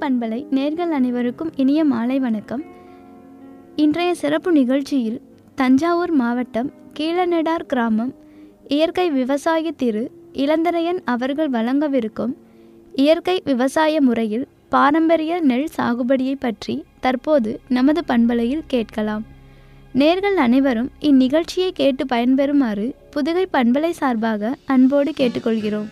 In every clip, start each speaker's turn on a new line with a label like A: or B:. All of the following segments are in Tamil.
A: பண்பலை நேர்கள் அனைவருக்கும் இனிய மாலை வணக்கம் இன்றைய சிறப்பு நிகழ்ச்சியில் தஞ்சாவூர் மாவட்டம் கீழநெடார் கிராமம் இயற்கை விவசாய திரு இளந்தரையன் அவர்கள் வழங்கவிருக்கும் இயற்கை விவசாய முறையில் பாரம்பரிய நெல் சாகுபடியை பற்றி தற்போது நமது பண்பலையில் கேட்கலாம் நேர்கள் அனைவரும் இந்நிகழ்ச்சியை கேட்டு பயன்பெறுமாறு புதுகை பண்பலை சார்பாக அன்போடு கேட்டுக்கொள்கிறோம்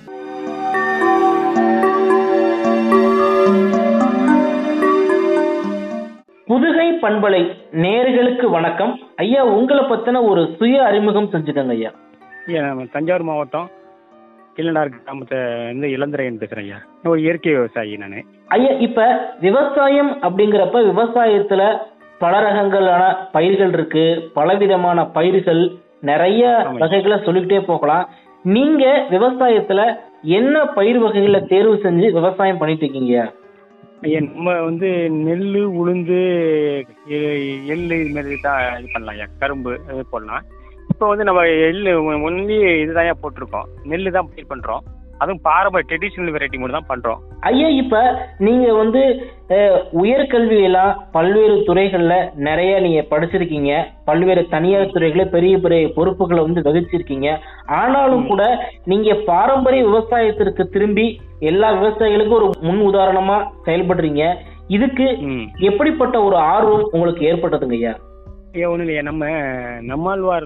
B: புதுகை பண்பலை நேர்களுக்கு வணக்கம் ஐயா உங்களை பத்தின ஒரு சுய அறிமுகம் செஞ்சுக்கங்க ஐயா
C: ஐயா நம்ம தஞ்சாவூர் மாவட்டம் கீழனார் கிராமத்தை வந்து இளந்திரையன் பேசுகிறேன் ஐயா நான் ஒரு இயற்கை விவசாயி நான்
B: ஐயா இப்ப விவசாயம் அப்படிங்கிறப்ப விவசாயத்துல பல ரகங்களான பயிர்கள் இருக்கு பலவிதமான பயிர்கள் நிறைய
C: ஆமாம்.
B: வகைகளை சொல்லிக்கிட்டே போகலாம் நீங்க விவசாயத்துல என்ன பயிர் வகைகளை தேர்வு செஞ்சு விவசாயம் பண்ணிட்டு இருக்கீங்க
C: ஐயா நம்ம வந்து நெல் உளுந்து எ- எள்ளு இது மாதிரி தான் இது பண்ணலாம் ஐயா கரும்பு இது போடலாம் இப்போ வந்து நம்ம எள்ளு ஒன்லி இதுதான் போட்டிருக்கோம் நெல் தான் பயிர் பண்ணுறோம் அதுவும் பாரம்பரிய ட்ரெடிஷ்னல் வெரைட்டி மட்டும் தான் பண்ணுறோம்
B: ஐயா இப்ப நீங்க வந்து அஹ், உயர்கல்வியெல்லாம் பல்வேறு துறைகள்ல நிறைய நீங்க படிச்சிருக்கீங்க பல்வேறு தனியார் துறைகள பெரிய பெரிய பொறுப்புகளை வந்து வகிச்சிருக்கீங்க ஆனாலும் கூட நீங்க பாரம்பரிய விவசாயத்திற்கு திரும்பி எல்லா விவசாயிகளுக்கும் ஒரு முன் உதாரணமா செயல்படுறீங்க இதுக்கு
C: ம்
B: எப்படிப்பட்ட ஒரு ஆர்வம் உங்களுக்கு ஏற்பட்டதுங்க ஐயா
C: ஐயா ஒன்றும் இல்லையா நம்ம நம்மாழ்வார்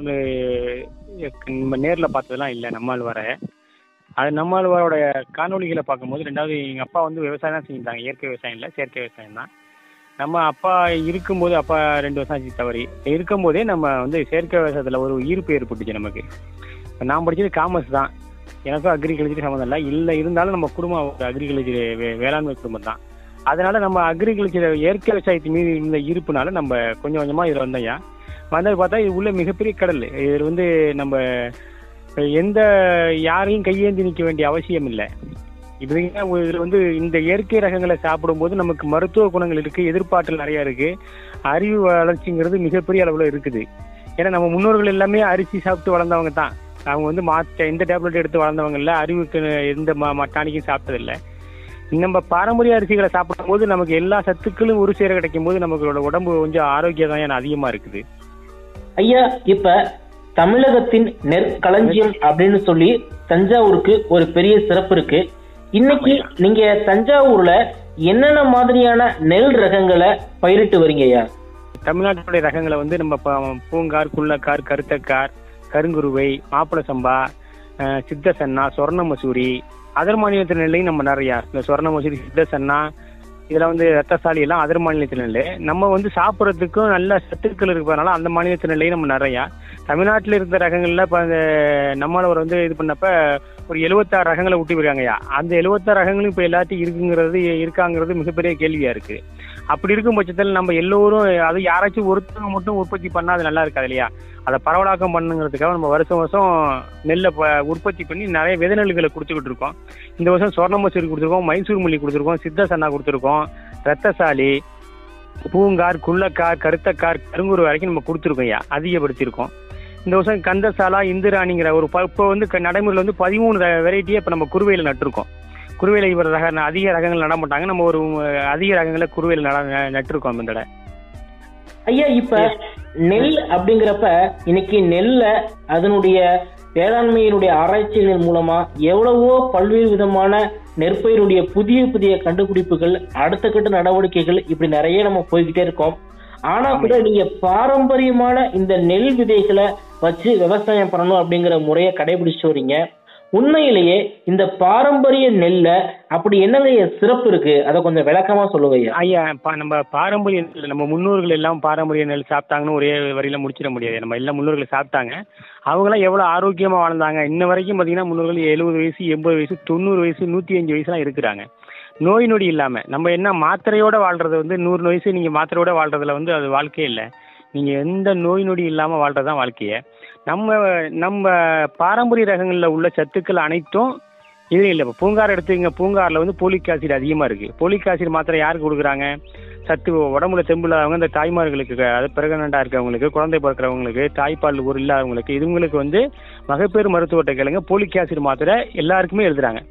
C: நம்ம நேரில் பார்த்ததெல்லாம் இல்லை நம்மாழ்வாரை அது நம்மாழ்வாரோட காணொளிகளை பார்க்கும்போது ரெண்டாவது எங்கள் அப்பா வந்து விவசாயம் தான் செஞ்சுட்டாங்க இயற்கை விவசாயம் இல்லை செயற்கை விவசாயம் தான் நம்ம அப்பா இருக்கும்போது அப்பா ரெண்டு வருஷம் ஆச்சு தவறி இருக்கும்போதே நம்ம வந்து செயற்கை விவசாயத்தில் ஒரு ஈர்ப்பு ஏற்பட்டுச்சு நமக்கு இப்ப நான் படிச்சது காமர்ஸ் தான் எனக்கும் அக்ரிகல்ச்சர் சம்மந்தம் இல்லை இல்லை இருந்தாலும் நம்ம குடும்பம் ஒரு அக்ரிகல்ச்சர் வேளாண்மை குடும்பம் தான் அதனால நம்ம அக்ரிகல்ச்சர் இயற்கை விவசாயத்தின் மீது இருந்த ஈர்ப்புனால நம்ம கொஞ்சம் கொஞ்சமாக இதில் வந்தோம்யா வந்தது பார்த்தா இது உள்ள மிகப்பெரிய கடல் இது வந்து நம்ம எந்த யாரையும் கையேந்தி நிற்க வேண்டிய அவசியம் இல்லை இது இதில் வந்து இந்த இயற்கை ரகங்களை சாப்பிடும்போது நமக்கு மருத்துவ குணங்கள் இருக்குது எதிர்பார்த்தல் நிறையா இருக்குது அறிவு வளர்ச்சிங்கிறது மிகப்பெரிய அளவில் இருக்குது ஏன்னா நம்ம முன்னோர்கள் எல்லாமே அரிசி சாப்பிட்டு வளர்ந்தவங்க தான் அவங்க வந்து மாற்ற எந்த டேப்லெட் எடுத்து வளர்ந்தவங்க இல்லை அறிவுக்கு எந்த ம டானிக்கும் சாப்பிட்டதில்லை நம்ம பாரம்பரிய அரிசிகளை சாப்பிடும்போது நமக்கு எல்லா சத்துக்களும் ஒரு சேர கிடைக்கும் போது நமக்கு உடம்பு கொஞ்சம் ஆரோக்கியம் தான் அதிகமாக இருக்குது
B: ஐயா இப்ப தமிழகத்தின் நெற்களஞ்சியம் அப்படின்னு சொல்லி தஞ்சாவூருக்கு ஒரு பெரிய சிறப்பு இருக்கு இன்னைக்கு
C: ஆமாய்யா.
B: நீங்க தஞ்சாவூர்ல என்னென்ன மாதிரியான நெல் ரகங்களை பயிரிட்டு வரீங்க ஐயா
C: தமிழ்நாட்டுடைய ரகங்களை வந்து நம்ம ப- பூங்கார் குள்ளக்கார் கருத்தக்கார் கருங்குருவை மாப்பிள சம்பா அஹ், சித்த சன்னா சொர்ண மசூரி அதர் மாநிலத்தின் நெல்லையும் நம்ம நிறையா இந்த சொர்ண மசூரி சித்த சன்னா இதில் வந்து ரத்தசாலி எல்லாம் அதர் மாநிலத்தின் நெல் நம்ம வந்து சாப்பிட்றதுக்கும் நல்ல சத்துக்கள் இருக்கிறதுனால அந்த மாநிலத்தின் நெல்லையும் நம்ம நிறையா தமிழ்நாட்டில் இருந்த ரகங்கள்ல இப்போ அந்த நம்மளவர் வந்து இது பண்ணப்ப ஒரு எழுபத்தாறு ரகங்களை விட்டு போயிருக்காங்கய்யா அந்த எழுபத்தாறு ரகங்களும் இப்போ எல்லாத்தையும் இருக்குங்கிறது இருக்காங்கிறது மிகப்பெரிய கேள்வியா இருக்கு அப்படி இருக்கும் பட்சத்தில் நம்ம எல்லோரும் அது யாராச்சும் ஒருத்தவங்க மட்டும் உற்பத்தி பண்ணா அது நல்லா இருக்காது இல்லையா அதை பரவலாக்கம் பண்ணுங்கிறதுக்காக நம்ம வருஷம் வருஷம் நெல்லை ப- உற்பத்தி பண்ணி நிறைய விதை நெல்லுகளை கொடுத்துக்கிட்டு இருக்கோம் இந்த வருஷம் சொர்ண மசூரி கொடுத்துருக்கோம் மைசூர் மல்லி கொடுத்துருக்கோம் சித்த சன்னா கொடுத்துருக்கோம் ரத்தசாலி பூங்கார் குள்ளக்கார் கருத்தக்கார் கருங்கூர் வரைக்கும் நம்ம கொடுத்துருக்கோம் ஐயா அதிகப்படுத்தியிருக்கோம் இந்த வருஷம் கந்தசாலா இந்திராணிங்கிற ஒரு ப- இப்போ வந்து க- நடைமுறையில் வந்து பதிமூணு வெரைட்டியை இப்போ நம்ம குருவையில் நட்டிருக்கோம் குருவையில் இவர் ரக அதிக ரகங்கள் நட மாட்டாங்க நம்ம ஒரு அஹ், அதிக ரகங்களை குருவையில் நட நட்டிருக்கோம் இந்த தடவை
B: ஐயா இப்ப நெல் அப்படிங்கிறப்ப இன்னைக்கு நெல்லை அதனுடைய வேளாண்மையினுடைய ஆராய்ச்சிகளின் மூலமா எவ்வளவோ பல்வேறு விதமான நெற்பயினுடைய புதிய புதிய கண்டுபிடிப்புகள் அடுத்த கட்ட நடவடிக்கைகள் இப்படி நிறைய நம்ம போய்கிட்டே இருக்கோம் ஆனா கூட நீங்க பாரம்பரியமான இந்த நெல் விதைகளை வச்சு விவசாயம் பண்ணணும் அப்படிங்கிற முறையை கடைபிடிச்சு வரீங்க உண்மையிலேயே இந்த பாரம்பரிய நெல்ல அப்படி என்னங்க சிறப்பு இருக்கு அதை கொஞ்சம் விளக்கமா சொல்லுங்க ஐயா
C: ஐயா பா- நம்ம பாரம்பரிய நெல் நம்ம முன்னோர்கள் எல்லாம் பாரம்பரிய நெல் சாப்பிட்டாங்கன்னு ஒரே வரியில முடிச்சிட முடியாது நம்ம எல்லாம் முன்னோர்கள் சாப்பிட்டாங்க அவங்களாம் எவ்வளவு ஆரோக்கியமா வாழ்ந்தாங்க இன்ன வரைக்கும் பாத்தீங்கன்னா முன்னோர்கள் எழுபது வயசு எண்பது வயசு தொண்ணூறு வயசு நூத்தி அஞ்சு வயசுலாம் இருக்கிறாங்க நோய் நொடி இல்லாம நம்ம என்ன மாத்திரையோட வாழ்றது வந்து நூறு வயசு நீங்க மாத்திரையோட வாழ்றதுல வந்து அது வாழ்க்கையே இல்லை நீங்க எந்த நோய் நொடி இல்லாம வாழ்றதுதான் வாழ்க்கையே நம்ம நம்ம பாரம்பரிய ரகங்கள்ல உள்ள சத்துக்கள் அனைத்தும் இது இல்லை இப்போ பூங்கார் எடுத்துங்க பூங்காரில் வந்து போலிக் ஆசிட் அதிகமாக இருக்குது போலிக் ஆசிட் மாத்திரை யாருக்கு கொடுக்குறாங்க சத்து உடம்புல தெம்பு இல்லாதவங்க இந்த தாய்மார்களுக்கு அது பிரெகனண்டாக இருக்கவங்களுக்கு குழந்தை பிறக்கிறவங்களுக்கு தாய்ப்பால் ஒரு இல்லாதவங்களுக்கு இவங்களுக்கு வந்து மகப்பேறு மருத்துவத்தை கேளுங்க போலிக் ஆசிட் மாத்திரை எல்லாருக்குமே எழுதுறாங்க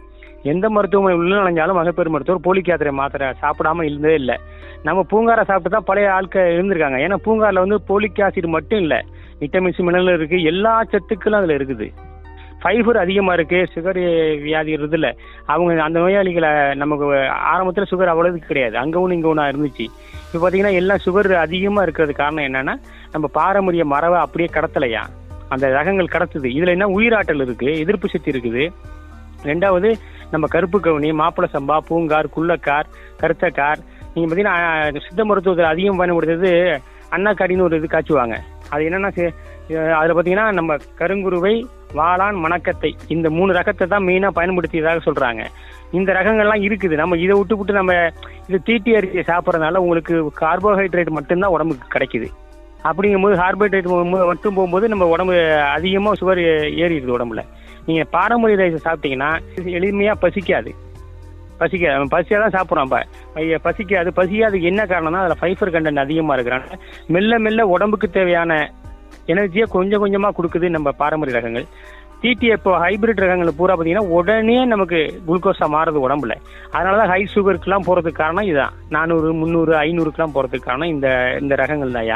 C: எந்த மருத்துவமனை உள்ள நுழைஞ்சாலும் மகப்பேறு மருத்துவர் போலிக் யாத்திரை மாத்திரை சாப்பிடாம இருந்ததே இல்லை நம்ம பூங்காரை சாப்பிட்டு தான் பழைய ஆட்கள் இருந்திருக்காங்க ஏன்னா பூங்காரில் வந்து போலிக் ஆசிட் மட்டும் இல்லை விட்டமின்ஸ் மினரல் இருக்கு எல்லா சத்துக்களும் அதில் இருக்குது ஃபைபர் அதிகமாக இருக்கு சுகர் வியாதி இருக்குதுல்ல அவங்க அந்த நோயாளிகளை நமக்கு ஆரம்பத்தில் சுகர் அவ்வளவுக்கு கிடையாது அங்கே ஒன்று இங்கே ஒன்றா இருந்துச்சு இப்போ பார்த்தீங்கன்னா எல்லாம் சுகர் அதிகமாக இருக்கிறது காரணம் என்னன்னா நம்ம பாரம்பரிய மரபை அப்படியே கடத்தலையா அந்த ரகங்கள் கடத்துது இதில் என்ன உயிராற்றல் இருக்கு எதிர்ப்பு சக்தி இருக்குது ரெண்டாவது நம்ம கருப்பு கவுனி மாப்பிள சம்பா பூங்கார் குள்ளக்கார் கருத்தக்கார் நீங்கள் பார்த்தீங்கன்னா சித்த மருத்துவத்தில் அதிகம் பயன்படுத்துறது அன்னாக்காடின்னு ஒரு இது காய்ச்சுவாங்க அது என்னன்னா சி- அஹ் அதுல பார்த்தீங்கன்னா நம்ம கருங்குருவை வாளான் மணக்கத்தை இந்த மூணு ரகத்தை தான் மெயினாக பயன்படுத்தியதாக சொல்றாங்க இந்த ரகங்கள்லாம் இருக்குது நம்ம இதை விட்டு விட்டு நம்ம இது தீட்டி அரிசியை சாப்பிட்றதுனால உங்களுக்கு கார்போஹைட்ரேட் மட்டும்தான் உடம்புக்கு கிடைக்குது அப்படிங்கும்போது கார்போஹைட்ரேட் மட்டும் போகும்போது நம்ம உடம்பு அதிகமாக சுகர் ஏறிடுது உடம்புல நீங்கள் பாரம்பரிய ரைஸ் சாப்பிட்டீங்கன்னா எளிமையாக பசிக்காது பசிக்காது பசியாக தான் சாப்பிட்றோம் இப்போ பசிக்காது பசிக்காதுக்கு என்ன காரணம்னா அதில் ஃபைபர் கண்டென்ட் அதிகமாக இருக்கிறாங்க மெல்ல மெல்ல உடம்புக்கு தேவையான எனர்ஜியை கொஞ்சம் கொஞ்சமாக கொடுக்குது நம்ம பாரம்பரிய ரகங்கள் டிடி இப்போ ஹைபிரிட் ரகங்கள் பூரா பார்த்தீங்கன்னா உடனே நமக்கு குளுக்கோஸாக மாறுது உடம்புல அதனால தான் ஹை சுகருக்குலாம் போகிறதுக்கு காரணம் இதுதான் நானூறு முந்நூறு ஐநூறுக்குலாம் போகிறதுக்கு காரணம் இந்த இந்த ரகங்கள் தான்யா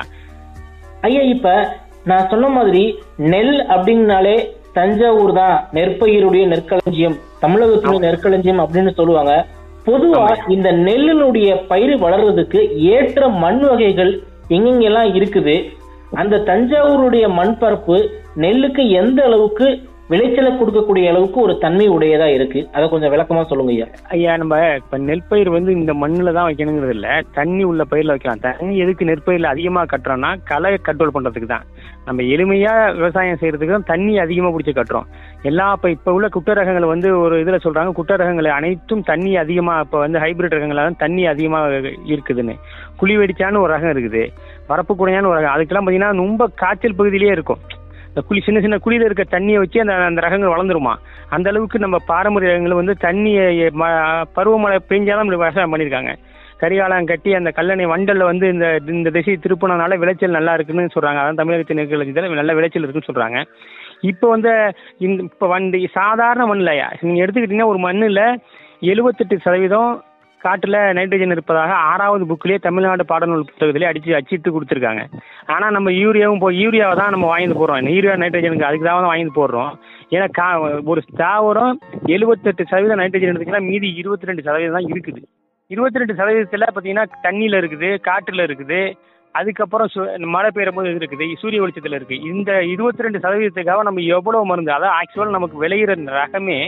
B: ஐயா இப்ப நான் சொன்ன மாதிரி நெல் அப்படின்னாலே தஞ்சாவூர் தான் நெற்பயிరుடைய நெற்களஞ்சியம் தமிழகத்துடைய நெற்களஞ்சியம் அப்படின்னு சொல்லுவாங்க பொதுவா இந்த நெல்லினுடைய பயிர் வளர்றதுக்கு ஏற்ற மண் வகைகள் எங்கெங்கெல்லாம் இருக்குது அந்த தஞ்சாவூருடைய மண் பரப்பு நெல்லுக்கு எந்த அளவுக்கு விளைச்சலை கொடுக்கக்கூடிய அளவுக்கு ஒரு தன்மை உடையதா இருக்கு அதை கொஞ்சம் விளக்கமா சொல்லுங்க ஐயா
C: ஐயா நம்ம இப்போ நெற்பயிர் வந்து இந்த மண்ணில் தான் வைக்கணுங்கிறது இல்லை தண்ணி உள்ள பயிரில் வைக்கலாம் தண்ணி எதுக்கு நெற்பயிரில் அதிகமாக கட்டுறோம்னா களை கண்ட்ரோல் பண்ணுறதுக்கு தான் நம்ம எளிமையாக விவசாயம் செய்கிறதுக்கு தான் தண்ணி அதிகமாக பிடிச்சி கட்டுறோம் எல்லா இப்போ இப்போ உள்ள குட்ட ரகங்கள் வந்து ஒரு இதில் சொல்கிறாங்க குட்ட ரகங்கள் அனைத்தும் தண்ணி அதிகமாக இப்போ வந்து ஹைபிரிட் ரகங்களாக தான் தண்ணி அதிகமாக இருக்குதுன்னு குழி வெடிச்சான்னு ஒரு ரகம் இருக்குது வரப்பு குடையான்னு ஒரு ரகம் அதுக்கெல்லாம் பார்த்தீங்கன்னா ரொம்ப காய்ச்சல் பகுதியிலே இருக்கும் இந்த குழி சின்ன சின்ன குழியில இருக்க தண்ணியை வச்சு அந்த அந்த ரகங்கள் வளர்ந்துருமா அந்த அளவுக்கு நம்ம பாரம்பரிய ரகங்கள் வந்து தண்ணியை ம- பருவமழை பெஞ்சாதான் இப்படி விவசாயம் பண்ணியிருக்காங்க கரிகாலம் கட்டி அந்த கல்லணை வண்டல்ல வந்து இந்த இந்த திசையை திருப்பினனால விளைச்சல் நல்லா இருக்குன்னு சொல்றாங்க அதான் தமிழகத்தின் நெற்களஞ்சியத்தில் நல்ல விளைச்சல் இருக்குன்னு சொல்றாங்க இப்போ வந்து இந்த இப்போ வந்து சாதாரண மண்ணில்யா நீங்கள் எடுத்துக்கிட்டீங்கன்னா ஒரு மண்ணில் எழுபத்தெட்டு சதவீதம் காட்டுல நைட்ரஜன் இருப்பதாக ஆறாவது புக்லயே தமிழ்நாடு பாடநூல் புத்தகத்திலே அடிச்சு அச்சிட்டு கொடுத்துருக்காங்க ஆனா நம்ம யூரியாவும் போ யூரியாவை தான் நம்ம வாங்கிட்டு போடுறோம் யூரியா நைட்ரஜனுக்கு அதுக்கு தான் வாங்கிட்டு போடுறோம் ஏன்னா கா ஒரு தாவரம் எழுபத்தெட்டு சதவீதம் நைட்ரஜன் எடுத்துக்கிட்டா மீதி இருபத்தி ரெண்டு சதவீதம் தான் இருக்குது இருபத்தி ரெண்டு சதவீதத்தில் பார்த்தீங்கன்னா தண்ணியில் இருக்குது காற்றுல இருக்குது அதுக்கப்புறம் சு மழை பெய்யும் போது இது இருக்குது சூரிய வெளிச்சத்தில் இருக்குது இந்த இருபத்தி ரெண்டு சதவீதத்துக்காக நம்ம எவ்வளோ மருந்து அதான் ஆக்சுவலாக நமக்கு விளையிற ரகமே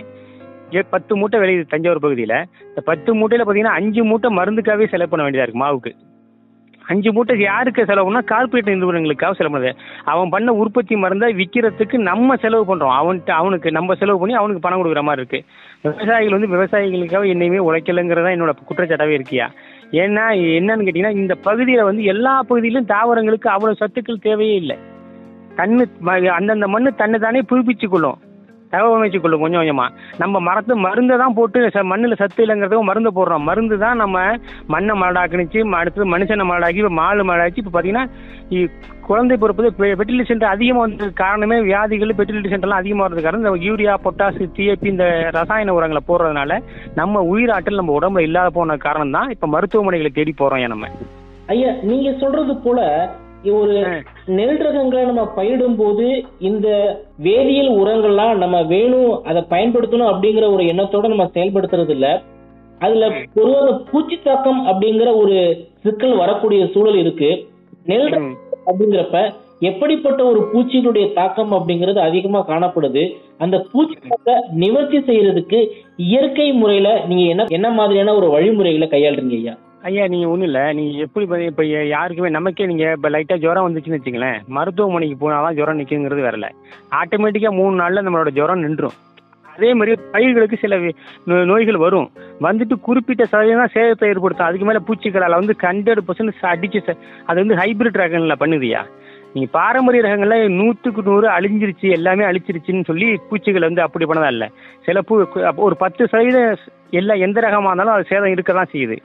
C: ஏ பத்து மூட்டை விளையுது தஞ்சாவூர் பகுதியில் இந்த பத்து மூட்டையில் பார்த்தீங்கன்னா அஞ்சு மூட்டை மருந்துக்காகவே செலவு பண்ண வேண்டியதாக இருக்குது மாவுக்கு அஞ்சு மூட்டை யாருக்கு செலவுனா கார்பரேட் நிறுவனங்களுக்காக செலவு பண்ணுது அவன் பண்ண உற்பத்தி மருந்தை விற்கிறதுக்கு நம்ம செலவு பண்ணுறோம் அவன்கிட்ட அவனுக்கு நம்ம செலவு பண்ணி அவனுக்கு பணம் கொடுக்குற மாதிரி இருக்கு விவசாயிகள் வந்து விவசாயிகளுக்காக என்னையுமே உழைக்கலைங்கிறதா என்னோட குற்றச்சாட்டாவே இருக்கியா ஏன்னா என்னன்னு கேட்டிங்கன்னா இந்த பகுதியில் வந்து எல்லா பகுதியிலும் தாவரங்களுக்கு அவ்வளோ சத்துக்கள் தேவையே இல்லை தண்ணு ம- அந்தந்த மண்ணு தன்னை தானே புதுப்பிச்சு கொள்ளும் தகவமைச்சு கொள்ளும் கொஞ்சம் கொஞ்சமா நம்ம மரத்து மருந்தை தான் போட்டு ச மண்ணில் சத்து இல்லைங்கிறதுக்கு மருந்து போடுறோம் மருந்து தான் நம்ம மண்ணை மலடாக்குனுச்சு அடுத்தது மனுஷனை மலடாக்கி இப்போ மாடு மலடாக்கி இப்போ பார்த்தீங்கன்னா இ- குழந்தை பிறப்பது ஃபெர்டிலிட்டி சென்டர் அதிகமாக வந்ததுக்கு காரணமே வியாதிகள் ஃபெர்டிலிட்டி சென்டர்லாம் அதிகமாக வந்தது காரணம் இந்த யூரியா பொட்டாசு டிஏபி இந்த ரசாயன உரங்களை போடுறதுனால நம்ம உயிராற்றல் நம்ம உடம்புல இல்லாத போன காரணம் தான் இப்போ மருத்துவமனைகளை தேடி போகிறோம் ஏன் நம்ம
B: ஐயா நீங்க சொல்றது போல ஒரு நெல் ரகங்களை நம்ம பயிரிடும் போது இந்த வேதியியல் உரங்கள்லாம் நம்ம வேணும் அதை பயன்படுத்தணும் அப்படிங்கிற ஒரு எண்ணத்தோட நம்ம செயல்படுத்துறது இல்ல அதுல பொதுவாக பூச்சி தாக்கம் அப்படிங்கிற ஒரு சிக்கல் வரக்கூடிய சூழல் இருக்கு நெல் ரகம் அப்படிங்கிறப்ப எப்படிப்பட்ட ஒரு பூச்சிகளுடைய தாக்கம் அப்படிங்கிறது அதிகமா காணப்படுது அந்த பூச்சி தாக்க நிவர்த்தி செய்யறதுக்கு இயற்கை முறையில நீங்க என்ன என்ன மாதிரியான ஒரு வழிமுறைகளை கையாளுறீங்க ஐயா
C: ஐயா நீங்கள் ஒன்றும் இல்லை நீங்கள் எப்படி பண்ணி- இப்போ யாருக்குமே நமக்கே நீங்கள் இப்போ லைட்டாக ஜுரம் வந்துச்சுன்னு வச்சுங்களேன் மருத்துவமனைக்கு போனால் தான் ஜுரம் நிற்குங்கிறது வரல ஆட்டோமேட்டிக்காக மூணு நாளில் நம்மளோட ஜுரம் நின்றும் அதே மாதிரி பயிர்களுக்கு சில வி- நோ- நோய்கள் வரும் வந்துட்டு குறிப்பிட்ட சதவீதம் தான் சேதத்தை ஏற்படுத்தும் அதுக்கு மேலே பூச்சிகளால் வந்து ஹண்ட்ரட் பர்சன்ட் அடிச்சு ச- அது வந்து ஹைபிரிட் ரகங்களில் பண்ணுதுயா நீங்கள் பாரம்பரிய ரகங்களில் நூற்றுக்கு நூறு அழிஞ்சிருச்சு எல்லாமே அழிச்சிருச்சுன்னு சொல்லி பூச்சிகள் வந்து அப்படி பண்ணதா இல்லை சில பூ கு- அப்போ ஒரு பத்து சதவீதம் எல்லா எந்த ரகமாக இருந்தாலும் அது சேதம் இருக்க தான் செய்யுது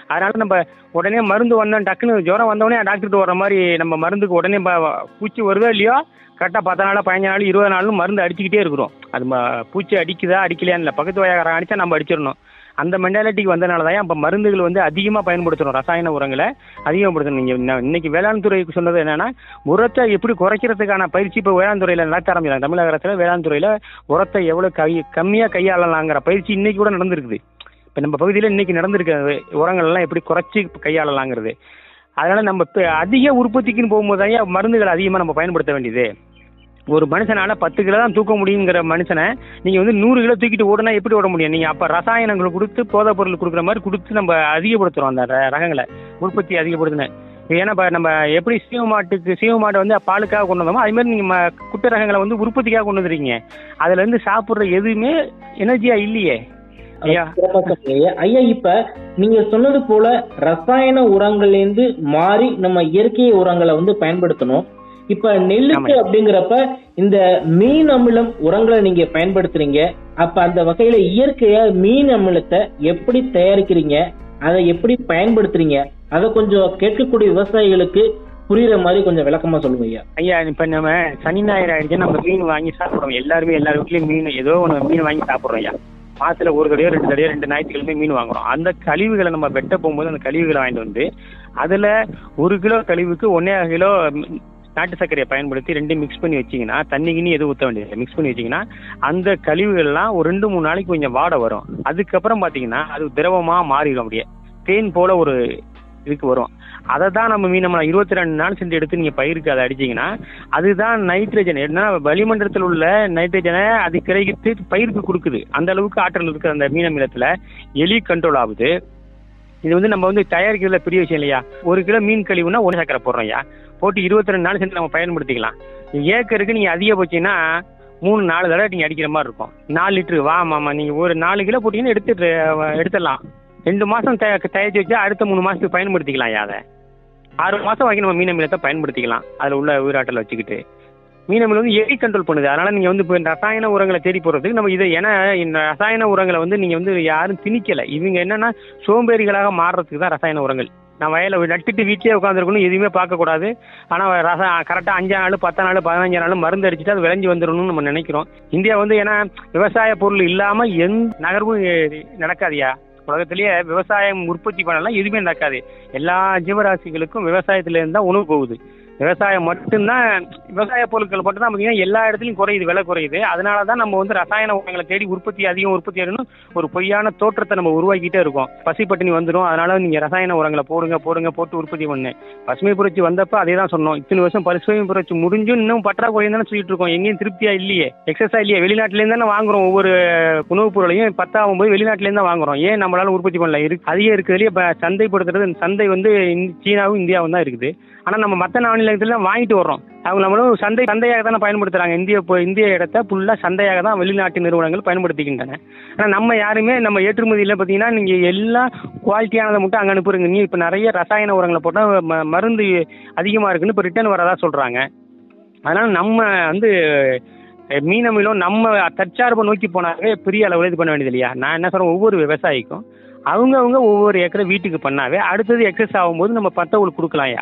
C: அதனால நம்ம உடனே மருந்து வந்தோம் டக்குன்னு ஜுரம் வந்தோடனே டாக்டர்கிட்ட வர மாதிரி நம்ம மருந்துக்கு உடனே ப- பூச்சி வருதோ இல்லையோ கரெக்டாக பத்து நாள் பதினஞ்சு நாள் இருபது நாளும் மருந்து அடிச்சுக்கிட்டே இருக்கிறோம் அது ம- பூச்சி அடிக்குதா அடிக்கலையான்னு இல்லை பக்கத்து வயக்காரன் அடிச்சா நம்ம அடிச்சிடணும் அந்த மென்டாலிட்டிக்கு வந்தனால தான் இப்போ மருந்துகள் வந்து அதிகமாக பயன்படுத்தணும் ரசாயன உரங்களை அதிகப்படுத்தணும் நீங்கள் இன்னைக்கு வேளாண் துறைக்கு சொன்னது என்னன்னா உரத்தை எப்படி குறைக்கிறதுக்கான பயிற்சி இப்போ வேளாண் துறையில் நடத்த ஆரம்பிச்சாங்க தமிழக அரசில் வேளாண் துறையில் உரத்தை எவ்வளோ கை கம்மியாக கையாளலாங்கிற பயிற்சி இன்னைக்கு கூட நடந்திருக்குது இப்போ நம்ம பகுதியில் இன்னைக்கு நடந்திருக்கு உரங்கள் எல்லாம் எப்படி குறைச்சி கையாளலாங்கிறது அதனால நம்ம இப்போ அதிக உற்பத்திக்குன்னு போகும்போது தான் மருந்துகளை அதிகமாக நம்ம பயன்படுத்த வேண்டியது ஒரு மனுஷனால பத்து கிலோ தான் தூக்க முடியுங்கிற மனுஷனை நீங்கள் வந்து நூறு கிலோ தூக்கிட்டு ஓடுனா எப்படி ஓட முடியும் நீங்கள் அப்போ ரசாயனங்கள் கொடுத்து போதைப் பொருள் கொடுக்குற மாதிரி கொடுத்து நம்ம அதிகப்படுத்துகிறோம் அந்த ர- ரகங்களை உற்பத்தி அதிகப்படுத்தினேன் ஏன்னா இப்போ நம்ம எப்படி சீவ மாட்டுக்கு சீவ மாட்டை வந்து பாலுக்காக கொண்டு வந்தோமோ அது மாதிரி நீங்கள் ம குட்டை ரகங்களை வந்து உற்பத்திக்காக கொண்டு வந்துருக்கீங்க அதுலேருந்து சாப்பிட்ற எதுவுமே எனர்ஜியாக இல்லையே ஐயா
B: சிறப்பா சொன்னீங்க ஐயா. ஐயா இப்ப நீங்க சொன்னது போல ரசாயன உரங்கள்ல இருந்து மாறி நம்ம இயற்கை உரங்களை வந்து பயன்படுத்தணும் இப்ப நெல்லுக்கு
C: ஆமாம்.
B: அப்படிங்கிறப்ப இந்த மீன் அமிலம் உரங்களை நீங்க பயன்படுத்துறீங்க அப்ப அந்த வகையில இயற்கையா மீன் அமிலத்தை எப்படி தயாரிக்கிறீங்க அதை எப்படி பயன்படுத்துறீங்க அதை கொஞ்சம் கேட்கக்கூடிய விவசாயிகளுக்கு புரியுற மாதிரி கொஞ்சம் விளக்கமா சொல்லுங்க ஐயா
C: ஐயா இப்போ நம்ம சனி ஞாயிறு ஆயிடுச்சு நம்ம மீன் வாங்கி சாப்பிட்றோம் எல்லாருமே எல்லார் வீட்லயும் மீன் ஏதோ ஒன்று மீன் வாங்கி சாப்பிட்றோம் ஐயா மாசத்துல ஒரு தடவையோ ரெண்டு தடவையோ ரெண்டு ஞாயிற்றுக்கிழமை மீன் வாங்குறோம் அந்த கழிவுகளை நம்ம வெட்ட போகும்போது அந்த கழிவுகளை வாங்கிட்டு வந்து அதுல ஒரு கிலோ கழிவுக்கு ஒன்னே கிலோ ம், நாட்டு சர்க்கரையை பயன்படுத்தி ரெண்டையும் மிக்ஸ் பண்ணி வச்சீங்கன்னா தண்ணி கிண்ணி எதுவும் ஊற்ற வேண்டியது மிக்ஸ் பண்ணி வச்சீங்கன்னா அந்த கழிவுகள்லாம் ஒரு ரெண்டு மூணு நாளைக்கு கொஞ்சம் வாடை வரும் அதுக்கப்புறம் பார்த்தீங்கன்னா அது திரவமா மாறிடும் அப்படியே தேன் போல ஒரு இதுக்கு வரும் அதை தான் நம்ம மீன் நம்ம இருபத்தி ரெண்டு நாள் சென்று எடுத்து நீங்கள் பயிருக்கு அதை அடிச்சீங்கன்னா அதுதான் நைட்ரஜன் என்ன வளிமண்டலத்தில் உள்ள நைட்ரஜனை அது கிரகித்து பயிருக்கு கொடுக்குது அந்த அளவுக்கு ஆற்றல் இருக்குது அந்த மீன் அமிலத்தில் எலி கண்ட்ரோல் ஆகுது இது வந்து நம்ம வந்து தயாரிக்கிறதுல பெரிய விஷயம் இல்லையா ஒரு கிலோ மீன் கழிவுனா ஒன்று சக்கரை போடுறோம் ஐயா போட்டு இருபத்தி ரெண்டு நாள் சென்று நம்ம பயன்படுத்திக்கலாம் ஏக்கருக்கு நீங்கள் அதிகபட்சம்னா மூணு நாலு தடவை நீங்கள் அடிக்கிற மாதிரி இருக்கும் நாலு லிட்டரு வா மாமா நீங்கள் ஒரு நாலு கிலோ போட்டிங்கன்னா எடுத்துட்டு எடுத்துடலாம் ரெண்டு மாதம் தயாரிச்சு வச்சா அடுத்த மூணு மாதத்துக்கு பயன்படுத்திக்கலாம் ஐயா அதை ஆறு மாதம் வரைக்கும் நம்ம மீன் அமிலத்தை பயன்படுத்திக்கலாம் அதில் உள்ள உயிராற்றலை வச்சுக்கிட்டு மீன் அமிலம் வந்து எலி கண்ட்ரோல் பண்ணுது அதனால நீங்கள் வந்து இப்போ இந்த ரசாயன உரங்களை தேடி போகிறதுக்கு நம்ம இதை ஏன்னா இந்த ரசாயன உரங்களை வந்து நீங்கள் வந்து யாரும் திணிக்கலை இவங்க என்னன்னா சோம்பேறிகளாக மாறுறதுக்கு தான் ரசாயன உரங்கள் நான் வயலை நட்டுட்டு வீட்டிலே உட்காந்துருக்கணும் எதுவுமே பார்க்கக்கூடாது ஆனால் ரச கரெக்டாக அஞ்சா நாள் பத்து நாள் பதினஞ்சு நாள் மருந்து அடிச்சுட்டு அது விளைஞ்சு வந்துடணும்னு நம்ம நினைக்கிறோம் இந்தியா வந்து ஏன்னா விவசாய பொருள் இல்லாமல் எந்த நகர்வும் நடக்காதியா உலகத்திலேயே விவசாயம் உற்பத்தி பண்ணலாம் எதுவுமே நடக்காது எல்லா ஜீவராசிகளுக்கும் விவசாயத்திலேருந்து தான் உணவு போகுது விவசாயம் மட்டும்தான் விவசாய பொருட்கள் மட்டும் தான் பார்த்தீங்கன்னா எல்லா இடத்துலையும் குறையுது விலை குறையுது அதனால தான் நம்ம வந்து ரசாயன உரங்களை தேடி உற்பத்தி அதிகம் உற்பத்தி ஆகணும் ஒரு பொய்யான தோற்றத்தை நம்ம உருவாக்கிட்டே இருக்கோம் பசி பட்டினி வந்துடும் அதனால நீங்கள் ரசாயன உரங்களை போடுங்க போடுங்க போட்டு உற்பத்தி பண்ணு பசுமை புரட்சி வந்தப்ப அதே தான் சொன்னோம் இத்தனை வருஷம் பசுமை புரட்சி முடிஞ்சும் இன்னும் பற்றாக்குறை தானே சொல்லிட்டு இருக்கோம் எங்கேயும் திருப்தியா இல்லையே எக்ஸஸா இல்லையே வெளிநாட்டிலேருந்து தானே வாங்குறோம் ஒவ்வொரு உணவுப் பொருளையும் பத்தாகும் போது வெளிநாட்டிலேருந்து தான் வாங்குறோம் ஏன் நம்மளால உற்பத்தி பண்ணல இருக்கு அதிகம் இருக்கிறதுலேயே இப்போ சந்தைப்படுத்துறது சந்தை வந்து இந்த சீனாவும் இந்தியாவும் தான் இருக்குது ஆனால் நம்ம மற்ற மாநிலத்தில் வாங்கிட்டு வர்றோம் அவங்க நம்மளும் சந்தை சந்தையாக தானே பயன்படுத்துகிறாங்க இந்திய இப்போ இந்திய இடத்த ஃபுல்லாக சந்தையாக தான் வெளிநாட்டு நிறுவனங்கள் பயன்படுத்திக்கின்றன ஆனால் நம்ம யாருமே நம்ம ஏற்றுமதியில் பார்த்தீங்கன்னா நீங்கள் எல்லா குவாலிட்டியானதை மட்டும் அங்கே அனுப்புறீங்க நீ இப்போ நிறைய ரசாயன உரங்களை போட்டால் ம மருந்து அதிகமாக இருக்குன்னு இப்போ ரிட்டர்ன் வரதா சொல்கிறாங்க அதனால் நம்ம வந்து அஹ், மீனமிலும் நம்ம தற்சார்பை நோக்கி போனாவே பெரிய அளவில் இது பண்ண வேண்டியது இல்லையா நான் என்ன சொல்கிறேன் ஒவ்வொரு விவசாயிக்கும் அவங்கவுங்க ஒவ்வொரு ஏக்கரை வீட்டுக்கு பண்ணாவே அடுத்தது எக்ஸஸ் ஆகும்போது நம்ம பத்தவங்களுக்கு கொடுக்கலாம்யா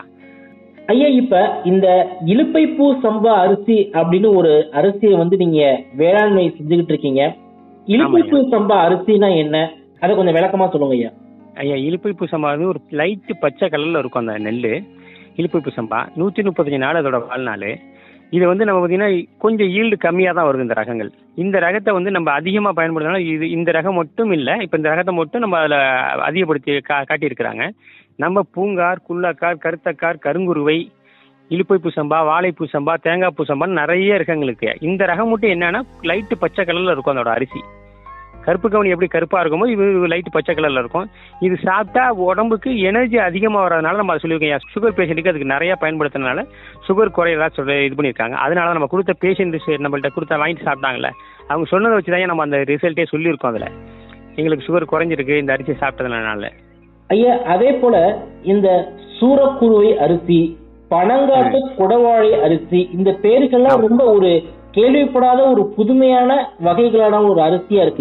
B: ஐயா இப்ப இந்த இலுப்பைப்பூ சம்பா அரிசி அப்படின்னு ஒரு அரிசியை வந்து நீங்க வேளாண்மை செஞ்சுக்கிட்டு இருக்கீங்க இலுப்பைப்பூ சம்பா அரிசினா என்ன அதை கொஞ்சம் விளக்கமா சொல்லுங்க ஐயா
C: ஐயா இழுப்பைப்பு சம்பா வந்து ஒரு லைட்டு பச்சை கலரில் இருக்கும் அந்த நெல் இழுப்பைப்பு சம்பா நூற்றி முப்பத்தஞ்சு நாள் அதோட வாழ்நாள் இது வந்து நம்ம பார்த்தீங்கன்னா கொஞ்சம் ஈல்டு கம்மியாக தான் வருது இந்த ரகங்கள் இந்த ரகத்தை வந்து நம்ம அதிகமாக பயன்படுத்தினால இது இந்த ரகம் மட்டும் இல்லை இப்போ இந்த ரகத்தை மட்டும் நம்ம அதில் அதிகப்படுத்தி கா காட்டியிருக்கிறாங்க நம்ம பூங்கார் குள்ளக்கார் கருத்தக்கார் கருங்குருவை இழுப்பைப்பு சம்பா வாழைப்பூ சம்பா தேங்காய் பூ சம்பான்னு நிறைய ரகங்களுக்கு இந்த ரகம் மட்டும் என்னன்னா லைட்டு பச்சை கலரில் இருக்கும் அதோட அரிசி கருப்பு கவுனி எப்படி கருப்பாக இருக்குமோ இது லைட்டு பச்சை கலரில் இருக்கும் இது சாப்பிட்டா உடம்புக்கு எனர்ஜி அதிகமாக வர்றதுனால நம்ம அதை சொல்லியிருக்கோம் சுகர் பேஷண்ட்டுக்கு அதுக்கு நிறைய பயன்படுத்துறதுனால சுகர் குறையதா சொல்லி இது பண்ணியிருக்காங்க அதனால நம்ம கொடுத்த பேஷண்ட் நம்மள்ட்ட கொடுத்த வாங்கிட்டு சாப்பிட்டாங்கல்ல அவங்க சொன்னதை வச்சு தான் நம்ம அந்த ரிசல்ட்டே சொல்லியிருக்கோம் அதில் எங்களுக்கு சுகர் குறைஞ்சிருக்கு இந்த அரிசி சாப்பிட்டதுனால
B: ஐயா அதே போல இந்த சூரக்குருவை அரிசி பனங்காட்டு குடவாழை அரிசி இந்த பேருக்கெல்லாம் ரொம்ப ஒரு கேள்விப்படாத ஒரு புதுமையான வகைகளான ஒரு அரிசியா இருக்கு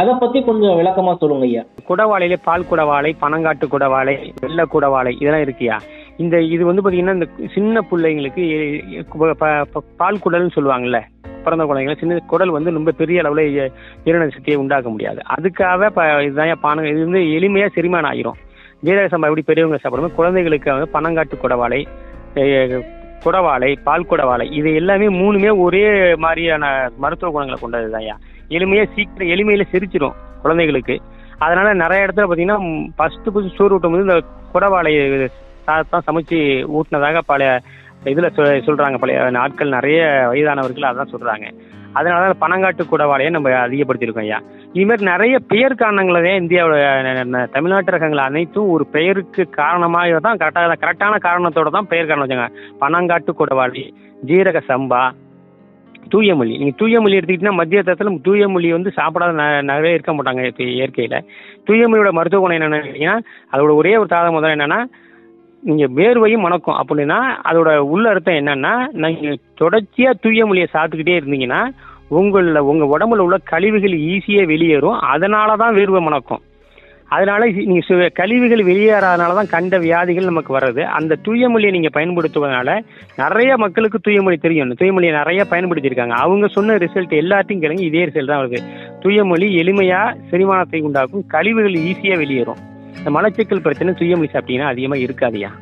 B: அதை பத்தி கொஞ்சம் விளக்கமா சொல்லுங்க ஐயா
C: குடவாழையில பால் குடவாழை பனங்காட்டு குடவாழை வெள்ளை குடவாழை இதெல்லாம் இருக்குயா இந்த இது வந்து பாத்தீங்கன்னா இந்த சின்ன பிள்ளைங்களுக்கு எ- ப- ப- ப- பால் குடல்னு சொல்லுவாங்கல்ல பிறந்த குழந்தைங்க சின்ன குடல் வந்து ரொம்ப பெரிய அளவுல எ- ஜீரண சக்தியை உண்டாக்க முடியாது அதுக்காக ப இதுதான் பானம் இது வந்து எளிமையா செரிமானம் ஆகிரும் ஜீரக சம்பா எப்படி பெரியவங்க சாப்பிடும்போது குழந்தைகளுக்கு வந்து பனங்காட்டு குடவாழை எ- குடவாழை பால் குடவாழை இது எல்லாமே மூணுமே ஒரே மாதிரியான மருத்துவ குணங்களை கொண்டது எளிமையா சீக்கிரம் எளிமையில செரிச்சிடும் குழந்தைகளுக்கு அதனால நிறைய இடத்துல பார்த்தீங்கன்னா ஃபர்ஸ்ட் புதுசு சோறு ஊட்டும் போது இந்த குடவாழை தான் சமைச்சு ஊட்டினதாக பல இதில் சொ சொல்கிறாங்க பழைய நாட்கள் நிறைய வயதானவர்கள் அதான் சொல்கிறாங்க அதனால தான் பனங்காட்டு குடவாழையை நம்ம அதிகப்படுத்தியிருக்கோம் ஐயா இதுமாதிரி நிறைய பெயர் காரணங்களே இந்தியாவோட தமிழ்நாட்டு ரகங்கள் அனைத்தும் ஒரு பெயருக்கு காரணமாக தான் கரெக்டாக கரெக்டான காரணத்தோட தான் பெயர் காரணம் வச்சாங்க பனங்காட்டு குடவாளி ஜீரக சம்பா தூயமொழி நீங்கள் தூயமொழி எடுத்துக்கிட்டிங்கன்னா மத்திய தரத்தில் தூயமொழி வந்து சாப்பிடாத ந- நிறைய இருக்க மாட்டாங்க இப்போ இயற்கையில் தூயமொழியோட மருத்துவ குணம் என்னென்னு கேட்டிங்கன்னா அதோட ஒரே ஒரு தாதம் முதல்ல என்னென்னா நீங்கள் வேர்வையும் மணக்கும் அப்படின்னா அதோட உள்ள அர்த்தம் என்னன்னா நீங்கள் தொடர்ச்சியாக தூயமொழியை சாப்பிட்டுக்கிட்டே இருந்தீங்கன்னா உங்களில் உங்கள் உடம்புல உள்ள கழிவுகள் ஈஸியாக வெளியேறும் அதனால தான் வேர்வை மணக்கும் அதனால இது- நீங்க சு- கழிவுகள் வெளியேறாதனால தான் கண்ட வியாதிகள் நமக்கு வர்றது அந்த தூயமொழியை நீங்க பயன்படுத்துவதனால நிறைய மக்களுக்கு தூயமொழி தெரியும் இந்த தூயமொழியை நிறைய பயன்படுத்தியிருக்காங்க அவங்க சொன்ன ரிசல்ட் எல்லாத்தையும் கேளுங்க இதே ரிசல்ட் தான் வருது தூயமொழி எளிமையா செரிமானத்தை உண்டாக்கும் கழிவுகள் ஈஸியா வெளியேறும் இந்த மலச்சிக்கல் பிரச்சனை தூயமொழி சாப்பிட்டீங்கன்னா அதிகமா இருக்காதியா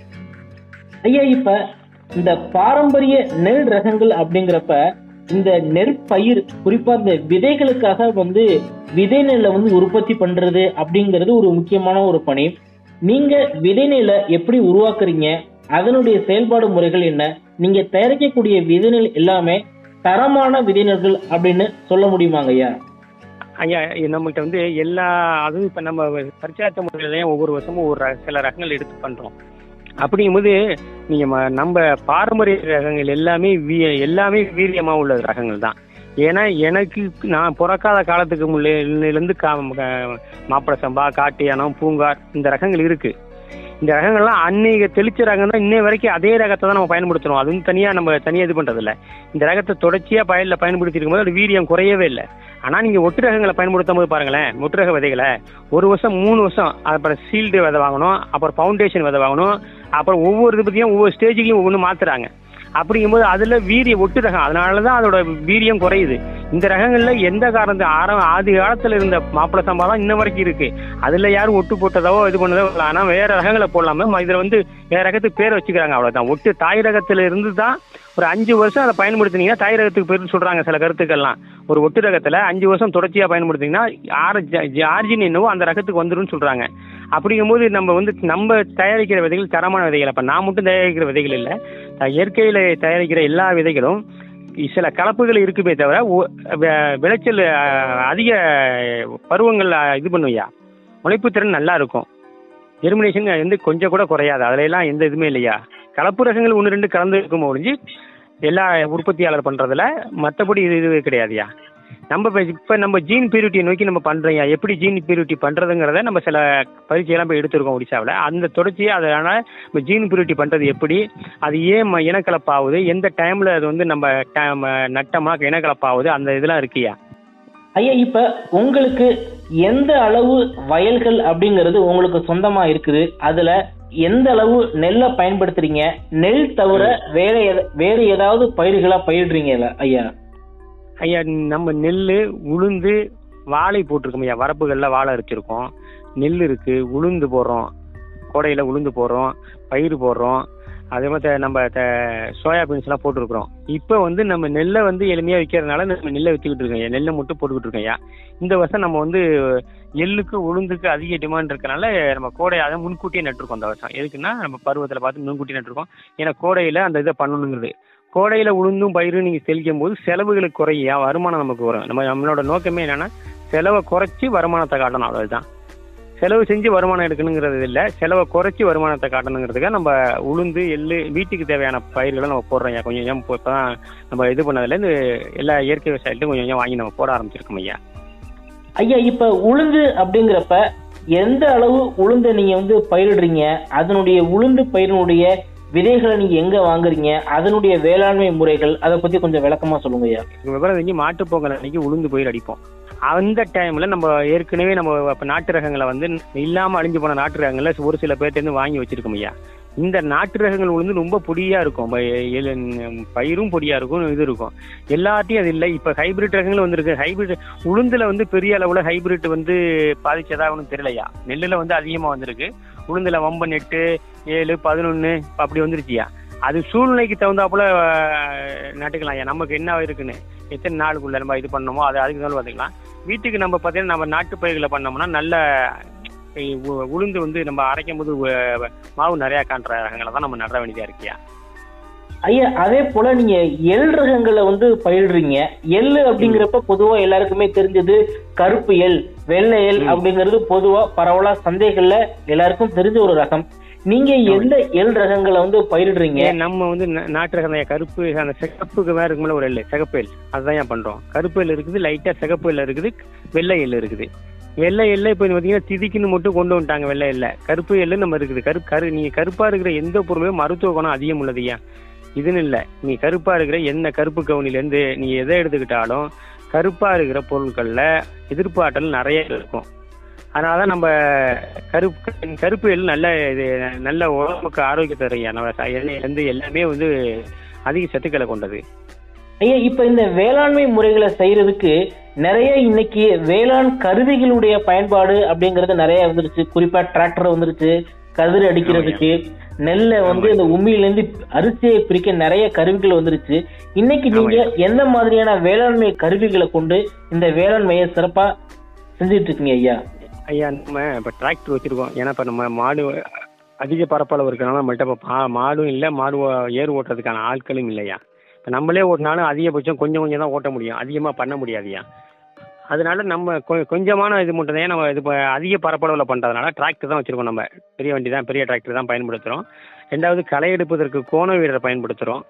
B: ஐயா இப்ப இந்த பாரம்பரிய நெல் ரகங்கள் அப்படிங்கிறப்ப இந்த நெற்பயிர் குறிப்பா இந்த விதைகளுக்காக வந்து விதை நெல்லை வந்து உற்பத்தி பண்றது அப்படிங்கிறது ஒரு முக்கியமான ஒரு பணி நீங்க விதை நெல்லை எப்படி உருவாக்குறீங்க அதனுடைய செயல்பாடு முறைகள் என்ன நீங்க தயாரிக்கக்கூடிய விதை நெல் எல்லாமே தரமான விதை நெல்கள் அப்படின்னு சொல்ல முடியுமாங்க ஐயா
C: ஐயா இது நம்மகிட்ட வந்து எல்லா அதுவும் இப்போ நம்ம பரிச்சாத்த முறையிலையும் ஒவ்வொரு வருஷமும் ஒரு ர- சில ரகங்கள் எடுத்து பண்ணுறோம் அப்படிங்கும்போது நீங்கள் ம- நம்ம பாரம்பரிய ரகங்கள் எல்லாமே வீ எல்லாமே வீரியமாக உள்ள ரகங்கள் தான் ஏன்னா எனக்கு நான் பிறக்காத காலத்துக்கு முன்னிலேருந்து கா க- மாப்பிள சம்பா காட்டு யானம் பூங்கார் இந்த ரகங்கள் இருக்கு இந்த ரகங்கள்லாம் அன்னைக்கு தெளிச்ச ரகம் தான் இன்னை வரைக்கும் அதே ரகத்தை தான் நம்ம பயன்படுத்துறோம் அதுவும் தனியாக நம்ம தனியாக இது பண்ணுறதில்ல இந்த ரகத்தை தொடர்ச்சியாக பயனில் பயன்படுத்தி இருக்கும்போது அது வீரியம் குறையவே இல்லை ஆனால் நீங்கள் ஒட்டு ரகங்களை பயன்படுத்தும் போது பாருங்களேன் ஒட்டு ரக விதைகளை ஒரு வருஷம் மூணு வருஷம் அப்புறம் சீல்டு விதை வாங்கணும் அப்புறம் ஃபவுண்டேஷன் விதை வாங்கணும் அப்புறம் ஒவ்வொரு இது பற்றியும் ஒவ்வொரு ஸ்டேஜ்லையும் ஒவ்வொன்று மாற்றுறாங்க அப்படிங்கும்போது அதில் வீரிய ஒட்டு ரகம் அதனால தான் அதோட வீரியம் குறையுது இந்த ரகங்களில் எந்த காரணத்து ஆரம் ஆதி காலத்தில் இருந்த மாப்பிள சம்பா தான் இன்ன வரைக்கும் இருக்கு அதில் யாரும் ஒட்டு போட்டதோ இது பண்ணதோ இல்லை ஆனால் வேற ரகங்களை போடலாம இதில் வந்து வேற ரகத்துக்கு பேர் வச்சுக்கிறாங்க அவ்வளோதான் ஒட்டு தாய் ரகத்தில் இருந்து தான் ஒரு அஞ்சு வருஷம் அதை பயன்படுத்தினீங்கன்னா தாய் ரகத்துக்கு பேர் சொல்றாங்க சில கருத்துக்கள்லாம் ஒரு ஒட்டு ரகத்தில் அஞ்சு வருஷம் தொடர்ச்சியாக பயன்படுத்தினீங்கன்னா ஆர் ஆர்ஜின் என்னவோ அந்த ரகத்துக்கு வந்துரும்னு சொல்றாங்க அப்படிங்கும்போது நம்ம வந்து நம்ம தயாரிக்கிற விதைகள் தரமான விதைகள் அப்போ நான் மட்டும் தயாரிக்கிற விதைகள் இல்லை இயற்கையில் தயாரிக்கிற எல்லா விதைகளும் சில கலப்புகள் இருக்குமே தவிர ஒ- வெ- விளைச்சல் அஹ், அதிக பருவங்கள் இது பண்ணுவையா முளைப்பு திறன் நல்லா இருக்கும் ஜெர்மினேஷன் வந்து கொஞ்சம் கூட குறையாது அதுல எல்லாம் எந்த இதுவுமே இல்லையா கலப்பு ரகங்கள் ஒன்று ரெண்டு கலந்து இருக்கும் ஒழிஞ்சு எல்லா உற்பத்தியாளர் பண்றதுல மற்றபடி இது இது கிடையாதுயா நம்ம இப்ப- இப்ப நம்ம ஜீன் பியூரிட்டியை நோக்கி நம்ம பண்றோம்யா எப்படி ஜீன் பியூரிட்டி பண்றதுங்கிறத நம்ம சில பரீட்சையெல்லாம் போய் எடுத்திருக்கோம் ஒடிசாவில் அந்த தொடர்ச்சியை அதனால நம்ம ஜீன் பியூரிட்டி பண்றது எப்படி அது ஏன் ம- இனக்கலப்பாகுது எந்த டைம்ல அது வந்து நம்ம time, அஹ், நட்டமா இனக்கலப்பாகுது அந்த இதெல்லாம் இருக்குயா
B: ஐயா இப்ப உங்களுக்கு எந்த அளவு வயல்கள் அப்படிங்கிறது உங்களுக்கு சொந்தமா இருக்குது அதுல எந்த அளவு நெல்லை பயன்படுத்துறீங்க நெல் தவிர வேற எத- வேற ஏதாவது பயிர்களா பயிரிடுறீங்க ஐயா
C: ஐயா நம்ம நெல் உளுந்து வாழை போட்டிருக்கோம் ஐயா வரப்புகளில் வாழை அரைச்சிருக்கோம் நெல் இருக்கு உளுந்து போடுறோம் கோடையில் உளுந்து போடுறோம் பயிர் போடுறோம் அதே மாதிரி த- நம்ம த சோயாபீன்ஸ்லாம் போட்டிருக்கிறோம் இப்போ வந்து நம்ம நெல்லை வந்து எளிமையாக விற்கிறதுனால நம்ம நெல்லை விற்றுக்கிட்டு இருக்கோம் ஐயா நெல்லை மட்டும் போட்டுக்கிட்டு இருக்கோம் ஐயா இந்த வருஷம் நம்ம வந்து எள்ளுக்கு உளுந்துக்கு அதிக டிமாண்ட் இருக்கனால நம்ம கோடை அதை முன்கூட்டியே நட்டிருக்கோம் இந்த வருஷம் எதுக்குன்னா நம்ம பருவத்தில் பார்த்து முன்கூட்டியே நட்டிருக்கோம் ஏன்னா கோடையில் அந்த இதை பண்ணணுங்கிறது கோடையில் உளுந்தும் பயிரும் நீங்கள் தெளிக்கும் போது செலவுகளுக்கு குறையா வருமானம் நமக்கு வரும் நம்ம நம்மளோட நோக்கமே என்னன்னா செலவை குறைச்சி வருமானத்தை காட்டணும் அவ்வளவுதான் செலவு செஞ்சு வருமானம் எடுக்கணுங்கிறது இல்லை செலவை குறைச்சி வருமானத்தை காட்டணுங்கிறதுக்காக நம்ம உளுந்து எள்ளு வீட்டுக்கு தேவையான பயிர்களை நம்ம போடுறோம் ஐயா கொஞ்சம் கொஞ்சம் இப்போ தான் நம்ம இது பண்ணதுலேருந்து எல்லா இயற்கை விவசாயத்தையும் கொஞ்சம் கொஞ்சம் வாங்கி நம்ம போட ஆரம்பிச்சிருக்கோம் ஐயா
B: ஐயா இப்ப உளுந்து அப்படிங்கிறப்ப எந்த அளவு உளுந்தை நீங்க வந்து பயிரிடுறீங்க அதனுடைய உளுந்து பயிரினுடைய விதைகளை நீங்க எங்க வாங்குறீங்க அதனுடைய வேளாண்மை முறைகள் அதை பத்தி கொஞ்சம் விளக்கமா சொல்லுங்க ஐயா
C: விவரம் தெரிஞ்சு மாட்டுப் பொங்கல் அன்னைக்கு உளுந்து பயிர் அடிப்போம் அந்த டைம்ல நம்ம ஏற்கனவே நம்ம இப்ப நாட்டு ரகங்களை வந்து இல்லாம அழிஞ்சு போன நாட்டு ரகங்களை ஒரு சில பேர்ட்டேருந்து வாங்கி வச்சிருக்கோம் ஐயா இந்த நாட்டு ரகங்கள் உளுந்து ரொம்ப பொடியா இருக்கும் ப- எலு- பயிரும் பொடியா இருக்கும் இது இருக்கும் எல்லாத்தையும் அது இல்லை இப்ப ஹைபிரிட் ரகங்கள் வந்திருக்கு ஹைபிரிட் உளுந்துல வந்து பெரிய அளவுல ஹைபிரிட் வந்து பாதிச்சதா ஒன்றும் தெரியலையா நெல்லுல வந்து அதிகமா வந்திருக்கு உளுந்துல வம்பன் எட்டு ஏழு பதினொன்னு அப்படி வந்துருச்சியா அது சூழ்நிலைக்கு தகுந்தாப்புல அஹ், நட்டுக்கலாம் ஐயா நமக்கு என்ன இருக்குன்னு எத்தனை நாளுக்குள்ள நம்ம இது பண்ணணுமோ அது அதுக்கு தான் பார்த்துக்கலாம் வீட்டுக்கு நம்ம பார்த்தீங்கன்னா நம்ம நாட்டு பயிர்களை பண்ணோம்னா நல்ல அஹ், உ- உளுந்து வந்து நம்ம அரைக்கும் போது உ- மாவு நிறையா காண்ற ரகங்களை தான் நம்ம நட வேண்டியதா இருக்கியா
B: ஐயா அதே போல நீங்க எள் ரகங்களை வந்து பயிரிடுறீங்க எள்ளு அப்படிங்கிறப்ப பொதுவா எல்லாருக்குமே தெரிஞ்சது கருப்பு எள் வெள்ளை எள்
C: ம்.
B: அப்படிங்கிறது பொதுவா பரவலா சந்தைகள்ல எல்லாருக்கும் தெரிஞ்ச ஒரு ரகம் நீங்க எந்த எள் ரகங்களை வந்து பயிரிடுறீங்க
C: ஏன் நம்ம வந்து நா- நாட்டு ரகம் தான் கருப்பு அந்த சிகப்புக்கு மேல இருக்கும்போது ஒரு எள்ளு சிகப்பு எள் அதுதான் ஏன் பண்றோம் கருப்பு எள் இருக்குது லைட்டா சிகப்பு எள் இருக்குது வெள்ளை எள் இருக்குது வெள்ளை எள்ளை இப்போ பார்த்தீங்கன்னா திதிக்குன்னு மட்டும் கொண்டு வந்துட்டாங்க வெள்ளை எல்ல கருப்பு எள்ளு நம்ம இருக்குது கரு கரு நீங்க கருப்பா இருக்கிற எந்த பொருளுமே மருத்துவ குணம் அதிகம் உள்ளதுயா இதுன்னு இல்லை நீ கருப்பா இருக்கிற எந்த கருப்பு கவுனில இருந்து நீ எதை எடுத்துக்கிட்டாலும் கருப்பா இருக்கிற பொருட்கள்ல எதிர்ப்பாற்றல் நிறைய இருக்கும் அதனாலதான் நம்ம கருப்பு கருப்பு எள் நல்ல இது நல்ல உடம்புக்கு ஆரோக்கியத்தை தரையா நம்ம ச- எண்ணெயில இருந்து எல்லாமே வந்து அதிக சத்துக்களை கொண்டது
B: ஐயா இப்ப இந்த வேளாண்மை முறைகளை செய்யறதுக்கு நிறைய இன்னைக்கு வேளாண் கருவிகளுடைய பயன்பாடு அப்படிங்கறது நிறைய வந்துருச்சு குறிப்பா டிராக்டர் வந்துருச்சு கதிர் அடிக்கிறதுக்கு நெல்லை வந்து இந்த உமியில இருந்து அரிசியை பிரிக்க நிறைய கருவிகள் வந்துருச்சு இன்னைக்கு நீங்க எந்த மாதிரியான வேளாண்மை கருவிகளை கொண்டு இந்த வேளாண்மையை சிறப்பா செஞ்சுட்டு இருக்கீங்க ஐயா
C: ஐயா நம்ம இப்போ டிராக்டர் வச்சிருக்கோம் ஏன்னா இப்போ நம்ம மாடு அதிக பரப்பளவு இருக்கிறனால நம்மள்ட்ட இப்போ பா மாடும் இல்லை மாடு ஓ- ஏர் ஓட்டுறதுக்கான ஆட்களும் இல்லையா இப்போ நம்மளே ஓட்டினாலும் அதிகபட்சம் கொஞ்சம் கொஞ்சம் தான் ஓட்ட முடியும் அதிகமாக பண்ண முடியாதுயா அதனால நம்ம கொ- கொஞ்சமான இது மட்டும் தான் நம்ம இது இப்போ அதிக பரப்பளவில் பண்ணுறதுனால டிராக்டர் தான் வச்சிருக்கோம் நம்ம பெரிய வண்டி தான் பெரிய டிராக்டர் தான் பயன்படுத்துகிறோம் ரெண்டாவது களை எடுப்பதற்கு கோண வீரரை பயன்படுத்துகிறோம்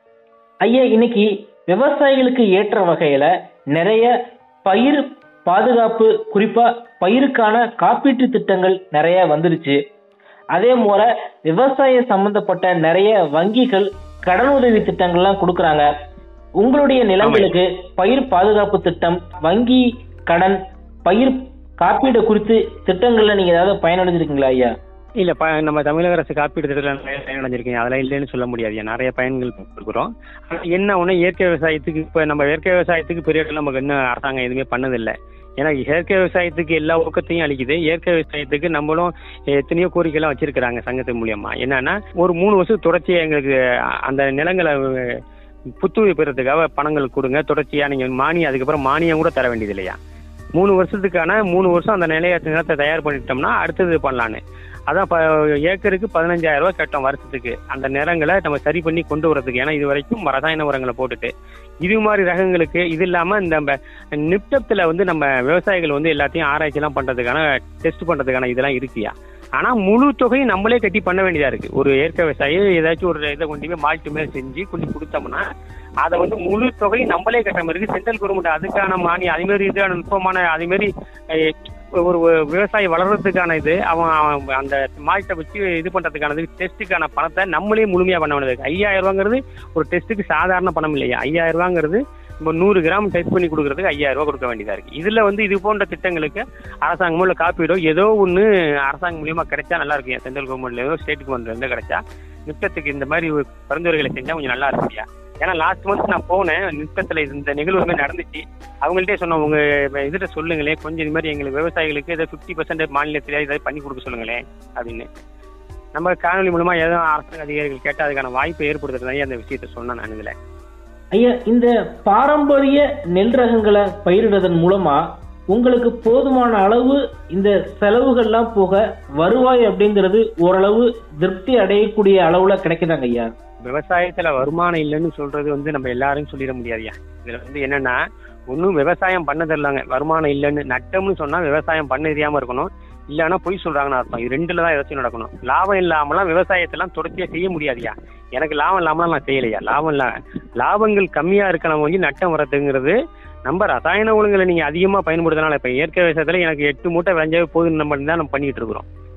B: ஐயா இன்னைக்கு விவசாயிகளுக்கு ஏற்ற வகையில நிறைய பயிர் பாதுகாப்பு குறிப்பா பயிருக்கான காப்பீட்டு திட்டங்கள் நிறைய வந்துருச்சு அதே போல விவசாய சம்பந்தப்பட்ட நிறைய வங்கிகள் கடனுதவி திட்டங்கள்லாம் கொடுக்கறாங்க உங்களுடைய நிலங்களுக்கு பயிர் பாதுகாப்பு திட்டம் வங்கி கடன் பயிர் காப்பீடு குறித்து திட்டங்கள்ல நீங்க ஏதாவது பயனடைஞ்சிருக்கீங்களா ஐயா
C: இல்லை ப நம்ம தமிழக அரசு காப்பீடு திட்டத்தில் நிறைய பயன் அடைஞ்சிருக்கீங்க அதெல்லாம் இல்லைன்னு சொல்ல முடியாது நிறைய பயன்கள் கொடுக்குறோம் ஆனால் என்ன ஒன்று இயற்கை விவசாயத்துக்கு இப்போ நம்ம இயற்கை விவசாயத்துக்கு பெரிய அளவில் நமக்கு இன்னும் அரசாங்கம் எதுவுமே பண்ணதில்லை ஏன்னா இயற்கை விவசாயத்துக்கு எல்லா ஊக்கத்தையும் அளிக்குது இயற்கை விவசாயத்துக்கு நம்மளும் எத்தனையோ கோரிக்கைலாம் வச்சிருக்கிறாங்க சங்கத்தின் மூலியமா என்னன்னா ஒரு மூணு வருஷம் தொடர்ச்சியாக எங்களுக்கு அந்த நிலங்களை புத்துயிர் பெறதுக்காக பணங்கள் கொடுங்க தொடர்ச்சியாக நீங்கள் மானியம் அதுக்கப்புறம் மானியம் கூட தர வேண்டியது இல்லையா மூணு வருஷத்துக்கான மூணு வருஷம் அந்த நிலைய நிலத்தை தயார் பண்ணிட்டோம்னா அடுத்தது பண்ணலான்னு அதான் இப்போ ஏக்கருக்கு பதினஞ்சாயிரம் ரூபாய் கட்டம் வருஷத்துக்கு அந்த நிறங்களை நம்ம சரி பண்ணி கொண்டு வரதுக்கு ஏன்னா இது வரைக்கும் ரசாயன உரங்களை போட்டுட்டு இது மாதிரி ரகங்களுக்கு இது இல்லாமல் இந்த நம்ம நிப்டத்தில் வந்து நம்ம விவசாயிகள் வந்து எல்லாத்தையும் ஆராய்ச்சிலாம் பண்ணுறதுக்கான டெஸ்ட் பண்ணுறதுக்கான இதெல்லாம் இருக்குயா ஆனால் முழு தொகையும் நம்மளே கட்டி பண்ண வேண்டியதாக இருக்குது ஒரு இயற்கை விவசாயி ஏதாச்சும் ஒரு இதை கொண்டு போய் மால்ட்டு மேல் செஞ்சு கொண்டு கொடுத்தோம்னா அதை வந்து முழு தொகையும் நம்மளே கட்டுற மாதிரி இருக்கு சென்ட்ரல் கவர்மெண்ட் அதுக்கான மானியம் அதேமாரி இதான நுட்பமான அதேமாரி அஹ், ஒரு ஒரு விவசாயி வளர்றதுக்கான இது அவன் அவன் அந்த மால்ட்டை வச்சு இது பண்ணுறதுக்கானது டெஸ்ட்டுக்கான பணத்தை நம்மளே முழுமையாக பண்ண வேண்டியது ஐயாயிரம் ரூபாங்கிறது ஒரு டெஸ்ட்டுக்கு சாதாரண பணம் இல்லையா ஐயாயிரம் ரூபாங்கிறது இப்போ நூறு கிராம் டெஸ்ட் பண்ணி கொடுக்கறதுக்கு ஐயாயிரம் ரூபாய் கொடுக்க வேண்டியதாக இருக்குது இதில் வந்து இது போன்ற திட்டங்களுக்கு அரசாங்கமோ இல்லை காப்பீடோ ஏதோ ஒன்று அரசாங்கம் மூலியமாக கிடைச்சா நல்லா இருக்கும் சென்ட்ரல் கவர்மெண்ட்லேயோ ஸ்டேட் கவர்மெண்ட்லேருந்தோ கிடைச்சா நித்தத்துக்கு இந்த மாதிரி ஒரு பரிந்துரைகளை செஞ்சால் கொஞ்சம் நல்லா இருக்கும்யா ஏன்னா லாஸ்ட் மந்த் நான் போனேன் நித்தத்தில் இந்த நிகழ்வு மாதிரி நடந்துச்சு அவங்கள்ட்டே சொன்னோம் உங்க இதுகிட்ட சொல்லுங்களேன் கொஞ்சம் இது மாதிரி எங்களுக்கு விவசாயிகளுக்கு ஏதோ ஃபிஃப்டி பர்சன்ட் மாநிலத்தில் ஏதாவது பண்ணி கொடுக்க சொல்லுங்களேன் அப்படின்னு நம்ம காணொலி மூலமா ஏதோ அரசாங்க அதிகாரிகள் கேட்டால் அதுக்கான வாய்ப்பை ஏற்படுத்துறது அந்த விஷயத்த சொன்னேன் நான் இதில்
B: ஐயா இந்த பாரம்பரிய நெல் ரகங்களை பயிரிடுறதன் மூலமா உங்களுக்கு போதுமான அளவு இந்த செலவுகள்லாம் போக வருவாய் அப்படிங்கிறது ஓரளவு திருப்தி அடையக்கூடிய அளவுல கிடைக்குதாங்க ஐயா
C: விவசாயத்துல வருமானம் இல்லைன்னு சொல்றது வந்து நம்ம எல்லாரும் சொல்லிட முடியாதுயா இதுல வந்து என்னன்னா ஒன்றும் விவசாயம் பண்ண தெரிலங்க வருமானம் இல்லைன்னு நட்டம்னு சொன்னா விவசாயம் பண்ண தெரியாம இருக்கணும் இல்லைன்னா பொய் சொல்றாங்கன்னு அர்த்தம் இது ரெண்டுல தான் ஏதாச்சும் நடக்கணும் லாபம் இல்லாமலாம் விவசாயத்தெல்லாம் தொடர்ச்சியா செய்ய முடியாதுயா எனக்கு லாபம் இல்லாமலாம் நான் செய்யலையா லாபம் இல்ல லாபங்கள் கம்மியா இருக்க நம்ம வந்து நட்டம் வரதுங்கிறது நம்ம ரசாயன ஒழுங்குகளை நீங்க அதிகமா பயன்படுத்தினால இப்ப இயற்கை விவசாயத்துல எனக்கு எட்டு மூட்டை விளைஞ்சாவே போதும் நம்ம தான் நம்ம பண்ணிட்டு இருக்கிறோம்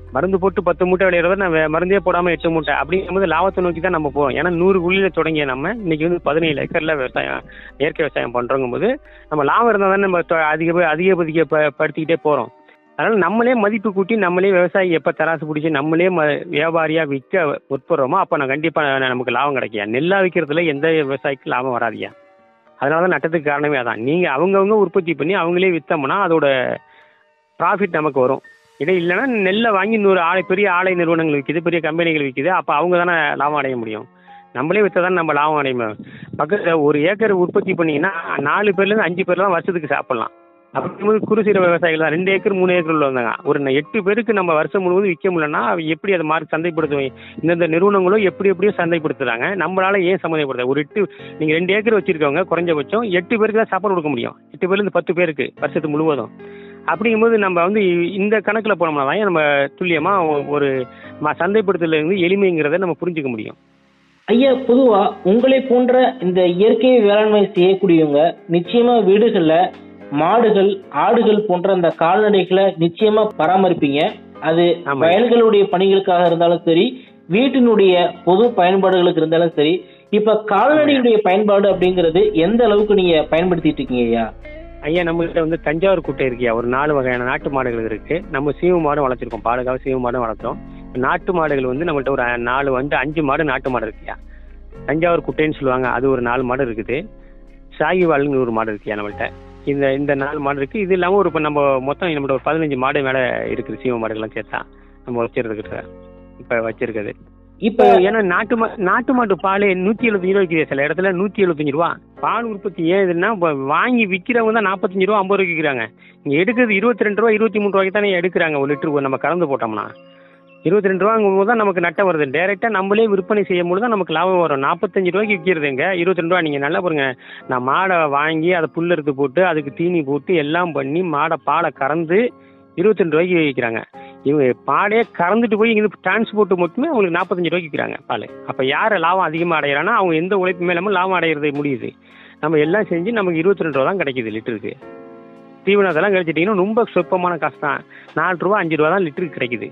C: மருந்து போட்டு பத்து மூட்டை விளையிறத நான் வே- மருந்தே போடாம எட்டு மூட்டை அப்படிங்கும்போது லாபத்தை நோக்கி தான் நம்ம போவோம் ஏன்னா நூறு குழியில தொடங்கிய நம்ம இன்னைக்கு வந்து பதினேழு ஏக்கர்ல விவசாயம் இயற்கை விவசாயம் பண்றோங்கும் போது நம்ம லாபம் இருந்தால் தான் நம்ம தொ- அதிக அதிகபதிக்க ப- படுத்திக்கிட்டே போறோம் அதனால நம்மளே மதிப்பு கூட்டி நம்மளே விவசாயி எப்ப தராசு பிடிச்சி நம்மளே ம வியாபாரியா விற்க முற்படுறோமோ அப்ப நான் கண்டிப்பா நமக்கு லாபம் கிடைக்கியா நெல்லா விற்கிறதுல எந்த விவசாயிக்கும் லாபம் வராதியா அதனால தான் நட்டத்துக்கு காரணமே அதான் நீங்க அவங்கவங்க உற்பத்தி பண்ணி அவங்களே வித்தோம்னா அதோட ப்ராஃபிட் நமக்கு வரும் இதே இல்லைன்னா நெல்லை வாங்கி இன்னொரு ஆலை பெரிய ஆலை நிறுவனங்கள் விற்கிது பெரிய கம்பெனிகள் விற்கிது அப்போ அவங்க தானே லாபம் அடைய முடியும் நம்மளே விற்றா தான் நம்ம லாபம் அடைய முடியும் பக்கத்தில் ஒரு ஏக்கர் உற்பத்தி பண்ணீங்கன்னா நாலு பேர்லேருந்து அஞ்சு பேர்லாம் வருஷத்துக்கு சாப்பிடலாம் அப்படிங்கும்போது குறு சிறு விவசாயிகள் தான் ரெண்டு ஏக்கர் மூணு ஏக்கர் உள்ளவங்க ஒரு ந- எட்டு பேருக்கு நம்ம வருஷம் முழுவதும் விற்க முடியலன்னா அவ எப்படி அதை மார்க் சந்தைப்படுத்துவோம் இந்தந்த நிறுவனங்களும் எப்படி எப்படியோ சந்தைப்படுத்துறாங்க நம்மளால ஏன் சந்தைப்படுத்த ஒரு எட்டு நீங்க ரெண்டு ஏக்கர் வச்சிருக்கவங்க குறைஞ்சபட்சம் எட்டு பேருக்கு தான் சாப்பாடு கொடுக்க முடியும் எட்டு பேர்ல இருந்து பத்து பேருக்கு வருஷத்துக்கு முழுவதும் அப்படிங்கும்போது நம்ம வந்து இந்த கணக்கில் போனோம்னா தான் நம்ம துல்லியமா ஒ- ஒரு ம- சந்தைப்படுத்தல இருந்து எளிமைங்கிறத நம்ம புரிஞ்சுக்க முடியும்
B: ஐயா பொதுவா உங்களை போன்ற இந்த இயற்கை வேளாண்மை செய்யக்கூடியவங்க நிச்சயமா வீடுகள்ல மாடுகள் ஆடுகள் போன்ற அந்த கால்நடைகளை நிச்சயமா பராமரிப்பீங்க அது
C: ஆமா.
B: வயல்களுடைய பணிகளுக்காக இருந்தாலும் சரி வீட்டினுடைய பொது பயன்பாடுகளுக்கு இருந்தாலும் சரி இப்ப கால்நடையுடைய பயன்பாடு அப்படிங்கிறது எந்த அளவுக்கு நீங்க பயன்படுத்திட்டு இருக்கீங்க ஐயா
C: ஐயா நம்மகிட்ட வந்து தஞ்சாவூர் குட்டை இருக்கியா ஒரு நாலு வகையான நாட்டு மாடுகள் இருக்கு நம்ம சீவு மாடும் வளர்த்துருக்கோம் பாலுக்காக சீவு மாடும் வளர்த்தோம் நாட்டு மாடுகள் வந்து நம்மள்ட்ட ஒரு அ- நாலு வந்து அஞ்சு மாடு நாட்டு மாடு இருக்கியா தஞ்சாவூர் குட்டைன்னு சொல்லுவாங்க அது ஒரு நாலு மாடு இருக்குது சாகிவால்னு ஒரு மாடு இருக்கியா நம்மள்ட்ட இந்த இந்த நாலு மாடு இருக்கு இது இல்லாமல் ஒரு இப்போ நம்ம மொத்தம் நம்மள்ட்ட ஒரு பதினஞ்சு மாடு மேலே இருக்குது சீவ மாடுகள்லாம் சேர்த்தா நம்ம வச்சிருக்கிற இப்போ வச்சிருக்கிறது இப்போ
B: இப்ப
C: ஏன்னா நாட்டு மா நாட்டு மாட்டு பால் நூற்றி எழுபத்தஞ்சு ரூபா விற்கிது சில இடத்துல நூற்றி எழுபத்தஞ்சு ரூபா பால் உற்பத்தி ஏன் இதுன்னா இப்போ வாங்கி விற்கிறவங்க தான் நாற்பத்தஞ்சு ரூபா ஐம்பது ரூபாய்க்கு விற்கிறாங்க இங்கே எடுக்கிறது இருபத்தி ரெண்டு ரூபா இருபத்தி மூணு ரூபாய்க்கு தானே எடுக்கிறாங்க ஒரு லிட்டருக்கு நம்ம கலந்து போட்டோம்னா இருபத்தி ரெண்டு ரூபாங்கும் போது தான் நமக்கு நட்டம் வருது டேரெக்டாக நம்மளே விற்பனை செய்யும் போது தான் நமக்கு லாபம் வரும் நாற்பத்தஞ்சு ரூபாய்க்கு விற்கிறதுங்க இருபத்தி ரெண்டு ரூபா நீங்கள் நல்லா பாருங்க நான் மாடை வாங்கி அதை புல் எடுத்து போட்டு அதுக்கு தீனி போட்டு எல்லாம் பண்ணி மாடை பாலை கறந்து இருபத்தி ரெண்டு ரூபாய்க்கு விற்கிறாங்க இவங்க பாலே கறந்துட்டு போய் இங்கே டிரான்ஸ்போர்ட் மட்டுமே அவங்களுக்கு நாற்பத்தஞ்சு ரூபாய்க்கு விற்கிறாங்க பால் அப்போ யார் லாபம் அதிகமாக அடையிறான்னா அவங்க எந்த உழைப்பு மேலமும் லாபம் அடையிறது முடியுது நம்ம எல்லாம் செஞ்சு நமக்கு இருபத்தி ரெண்டு ரூபா தான் கிடைக்குது லிட்டருக்கு தீவனத்தெல்லாம் கழிச்சிட்டிங்கன்னா ரொம்ப சொற்பமான காசு தான் நாலு ரூபா அஞ்சு ரூபா தான் லிட்டருக்கு கிடைக்குது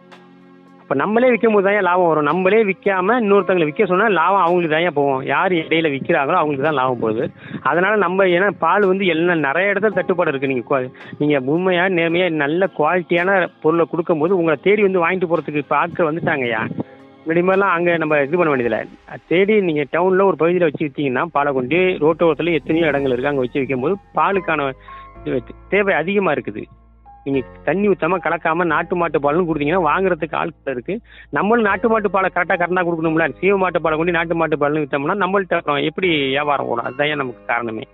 C: அப்போ நம்மளே விற்கும் போது தான் லாபம் வரும் நம்மளே விற்காம இன்னொருத்தவங்களை விற்க சொன்னால் லாபம் அவங்களுக்கு தான் போவோம் யார் இடையில விற்கிறாங்களோ அவங்களுக்கு தான் லாபம் போகுது அதனால நம்ம ஏன்னா பால் வந்து எல்லாம் நிறைய இடத்துல தட்டுப்பாடு இருக்கு நீங்கள் நீங்கள் உண்மையாக நேர்மையாக நல்ல குவாலிட்டியான பொருளை கொடுக்கும்போது உங்களை தேடி வந்து வாங்கிட்டு போகிறதுக்கு இப்போ ஆட்கள் வந்துட்டாங்கய்யா முன்னாடிமாதிரிலாம் அங்கே நம்ம இது பண்ண வேண்டியதில்லை தேடி நீங்கள் டவுனில் ஒரு பகுதியில் வச்சு விற்றீங்கன்னா பாலை கொண்டு ரோட்டோரத்தில் எத்தனையோ இடங்கள் இருக்குது அங்கே வச்சு விற்கும்போது பாலுக்கான இது தேவை அதிகமாக இருக்குது நீங்கள் தண்ணி ஊற்றாம கலக்காம நாட்டு மாட்டு பால்னு கொடுத்தீங்கன்னா வாங்குறதுக்கு ஆட்கள் இருக்குது நம்மளும் நாட்டு மாட்டு பாலை கரெக்டாக கரெக்டாக கொடுக்கணும்ல சீவ மாட்டு பாலை கொண்டு நாட்டு மாட்டு பால்னு விற்றோம்னா நம்மள்ட்ட அப்புறம் எப்படி வியாபாரம் ஓடும் அதுதான் நமக்கு காரணமே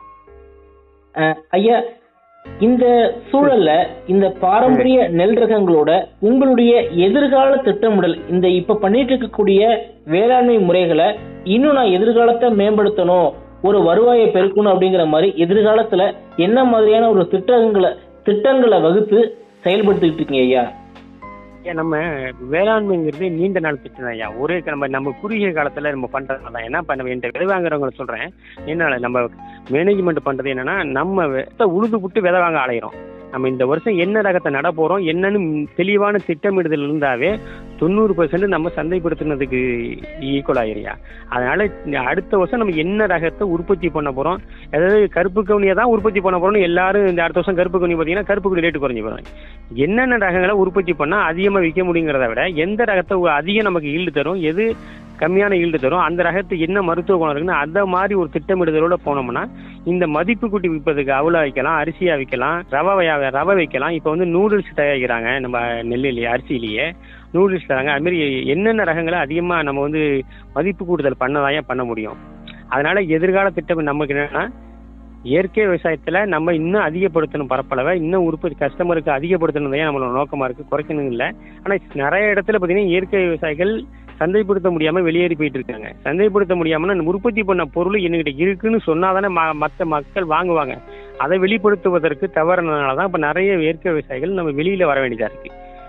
B: ஐயா இந்த சூழல்ல இந்த பாரம்பரிய நெல் ரகங்களோட உங்களுடைய எதிர்கால திட்டமிடல் இந்த இப்ப பண்ணிட்டு இருக்கக்கூடிய வேளாண்மை முறைகளை இன்னும் நான் எதிர்காலத்தை மேம்படுத்தணும் ஒரு வருவாயை பெருக்கணும் அப்படிங்கிற மாதிரி எதிர்காலத்துல என்ன மாதிரியான ஒரு திட்டங்களை திட்டங்களை வகுத்து செயல்படுத்திக்கிட்டு இருக்கீங்க ஐயா
C: ஏன் நம்ம வேளாண்மைங்கிறது நீண்ட நாள் திட்டம் தான் ஐயா ஒரே க- நம்ம நம்ம குறுகிய காலத்தில் நம்ம பண்ணுறது தான் ஏன்னா இப்போ நம்ம என்கிட்ட விதை வாங்குறவங்களை சொல்கிறேன் என்ன நம்ம மேனேஜ்மெண்ட் பண்ணுறது என்னன்னா நம்ம விதை உழுது விட்டு விதை வாங்க அலையிறோம் நம்ம இந்த வருஷம் என்ன ரகத்தை நட போகிறோம் என்னன்னு ம் தெளிவான திட்டமிடுதல் இருந்தாவே தொண்ணூறு பர்சன்ட் நம்ம சந்தைப்படுத்துனதுக்கு ஈக்குவல் ஆகிறியா அதனால இந்த அடுத்த வருஷம் நம்ம என்ன ரகத்தை உற்பத்தி பண்ண போகிறோம் அதாவது கருப்பு கவுனியை தான் உற்பத்தி பண்ண போகிறோம்னு எல்லாரும் இந்த அடுத்த வருஷம் கருப்பு கவுனி பார்த்தீங்கன்னா கருப்பு கவுனி ரேட்டு குறைஞ்சி போகிறோம் என்னென்ன ரகங்களை உற்பத்தி பண்ணால் அதிகமாக விற்க முடியுங்கிறத விட எந்த ரகத்தை உ- அதிகம் நமக்கு ஈல்டு தரும் எது கம்மியான ஈல்டு தரும் அந்த ரகத்துக்கு என்ன மருத்துவ குணம் இருக்குன்னு அந்த மாதிரி ஒரு திட்டமிடுதலோட போனோம்னா இந்த மதிப்பு கூட்டி விற்பதுக்கு அவ்வளோ வைக்கலாம் அரிசியா விற்கலாம் ரவை வயா- ரவை வைக்கலாம் இப்போ வந்து நூடுல்ஸ் தயாரிக்கிறாங்க நம்ம நெல்லிலேயே அரிசியிலேயே நூடுல்ஸ் தராங்க அது மாதிரி என்னென்ன ரகங்களை அதிகமாக நம்ம வந்து மதிப்பு கூட்டுதல் பண்ணதாயா பண்ண முடியும் அதனால எதிர்கால திட்டம் நமக்கு என்னன்னா இயற்கை விவசாயத்துல நம்ம இன்னும் அதிகப்படுத்தணும் பரப்பளவை இன்னும் உற்பத்தி கஸ்டமருக்கு அதிகப்படுத்தணும் தான் நம்மளோட நோக்கமா இருக்கு குறைக்கணும் இல்லை ஆனா நிறைய இடத்துல பார்த்தீங்கன்னா இயற்கை விவசாயிகள் சந்தைப்படுத்த முடியாம வெளியேறி போயிட்டு இருக்காங்க சந்தைப்படுத்த முடியாமனா நம்ம உற்பத்தி பண்ண பொருள் என்கிட்ட இருக்குன்னு சொன்னாதானே ம மற்ற மக்கள் வாங்குவாங்க அதை வெளிப்படுத்துவதற்கு தவறுனதுனால தான் இப்போ நிறைய இயற்கை விவசாயிகள் நம்ம வெளியில வர வேண்டியதா இருக்கு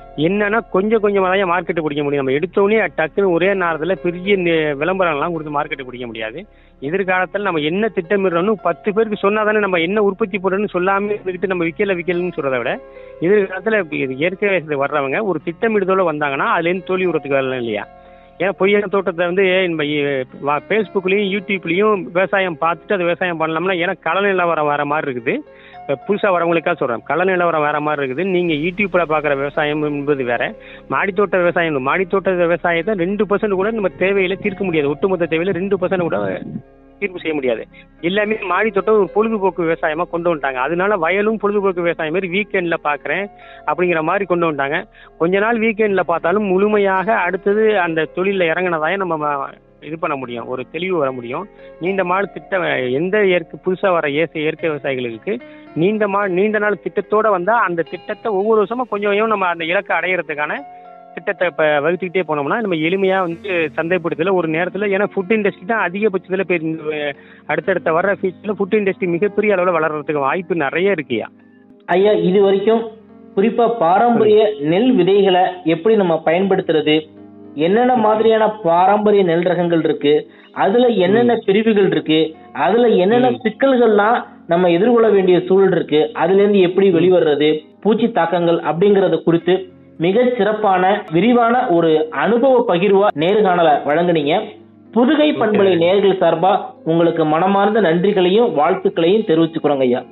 C: என்னன்னா கொஞ்சம் கொஞ்சமாக தான் மார்க்கெட்டு பிடிக்க முடியும் நம்ம எடுத்தோடனே டக்குன்னு ஒரே நேரத்தில் பெரிய நி- விளம்பரம்லாம் கொடுத்து மார்க்கெட்டு பிடிக்க முடியாது எதிர்காலத்தில் நம்ம என்ன திட்டமிடுறோம்னு பத்து பேருக்கு சொன்னா தானே நம்ம என்ன உற்பத்தி பண்ணுறோன்னு சொல்லாமல் இருந்துக்கிட்டு நம்ம விற்கல விற்கலன்னு சொல்கிறத விட எதிர்காலத்தில் இது இயற்கை விவசாயத்துக்கு வர்றவங்க ஒரு திட்டமிடுதலோட வந்தாங்கன்னா அதுலேருந்து தோல்வி உரத்துக்கு வரலாம் இல்லையா ஏன்னா பொய்யான தோட்டத்தை வந்து நம்ம ஃபேஸ்புக்லேயும் யூடியூப்லேயும் விவசாயம் பார்த்துட்டு அது விவசாயம் பண்ணலாம்னா ஏன்னா கள நிலவரம் வர மாதிரி இருக்குது இப்போ புதுசாக வரவங்களுக்காக சொல்கிறேன் கள நிலவரம் வேற மாதிரி இருக்குது நீங்கள் யூடியூப்பில் பார்க்குற விவசாயம் என்பது வேற மாடித்தோட்ட விவசாயம் மாடித்தோட்ட விவசாயத்தை ரெண்டு பர்சன்ட் கூட நம்ம தேவையில தீர்க்க முடியாது ஒட்டுமொத்த தேவையில ரெண்டு பர்சன்ட் கூட தீர்வு செய்ய முடியாது எல்லாமே மாடித்தோட்டம் ஒரு பொழுதுபோக்கு விவசாயமா கொண்டு வந்துட்டாங்க அதனால வயலும் பொழுதுபோக்கு விவசாயம் மாதிரி வீக்கெண்ட்ல பார்க்குறேன் அப்படிங்கிற மாதிரி கொண்டு வந்துட்டாங்க கொஞ்ச நாள் வீக்கெண்ட்ல பார்த்தாலும் முழுமையாக அடுத்தது அந்த தொழிலில் இறங்கினதாயே நம்ம ம- இது பண்ண முடியும் ஒரு தெளிவு வர முடியும் நீண்ட நாள் திட்டம் எந்த இயற்கை புதுசாக வர இயற்கை இயற்கை விவசாயிகளுக்கு நீண்ட மா நீண்ட நாள் திட்டத்தோட வந்தா அந்த திட்டத்தை ஒவ்வொரு வருஷமா கொஞ்சம் கொஞ்சம் நம்ம அந்த இலக்கை அடையிறதுக்கான திட்டத்தை இப்போ வகுத்துக்கிட்டே போனோம்னா நம்ம எளிமையாக வந்து சந்தைப்படுத்தல ஒரு நேரத்தில் ஏன்னா ஃபுட் இண்டஸ்ட்ரி தான் அதிகபட்சத்தில் பேர் இந்த, அடுத்தடுத்த வர்ற ஃபியூச்சரில் ஃபுட் இண்டஸ்ட்ரி மிகப்பெரிய அளவில் வளர்றதுக்கு வாய்ப்பு நிறைய இருக்குயா
B: ஐயா இது வரைக்கும் குறிப்பா பாரம்பரிய நெல் விதைகளை எப்படி நம்ம பயன்படுத்துறது என்னென்ன மாதிரியான பாரம்பரிய நெல் ரகங்கள் இருக்கு அதுல என்னென்ன பிரிவுகள் இருக்கு அதுல என்னென்ன சிக்கல்கள்லாம் நம்ம எதிர்கொள்ள வேண்டிய சூழல் இருக்கு அதுல இருந்து எப்படி வெளிவர்றது பூச்சி தாக்கங்கள் அப்படிங்கறத குறித்து மிக சிறப்பான விரிவான ஒரு அனுபவ பகிர்வா நேர்காணலை வழங்குனீங்க புதுகை பண்பலை நேர்கள் சார்பா உங்களுக்கு மனமார்ந்த நன்றிகளையும் வாழ்த்துக்களையும் தெரிவிச்சுக்கிறோங்க ஐயா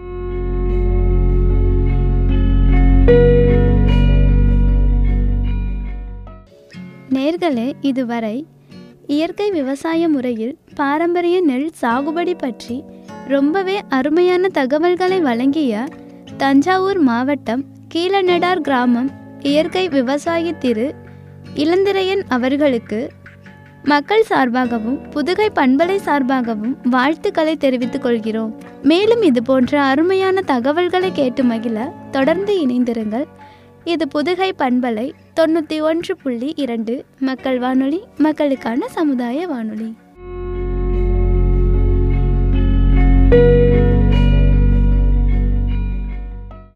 A: நேர்களே இதுவரை இயற்கை விவசாய முறையில் பாரம்பரிய நெல் சாகுபடி பற்றி ரொம்பவே அருமையான தகவல்களை வழங்கிய தஞ்சாவூர் மாவட்டம் கீழநெடார் கிராமம் இயற்கை விவசாய திரு இளந்திரையன் அவர்களுக்கு மக்கள் சார்பாகவும் புதுகை பண்பலை சார்பாகவும் வாழ்த்துக்களை தெரிவித்துக் கொள்கிறோம் மேலும் இது போன்ற அருமையான தகவல்களை கேட்டு மகிழ தொடர்ந்து இணைந்திருங்கள் இது புதுகை பண்பலை தொண்ணூற்றி ஒன்று புள்ளி இரண்டு மக்கள் வானொலி மக்களுக்கான சமுதாய வானொலி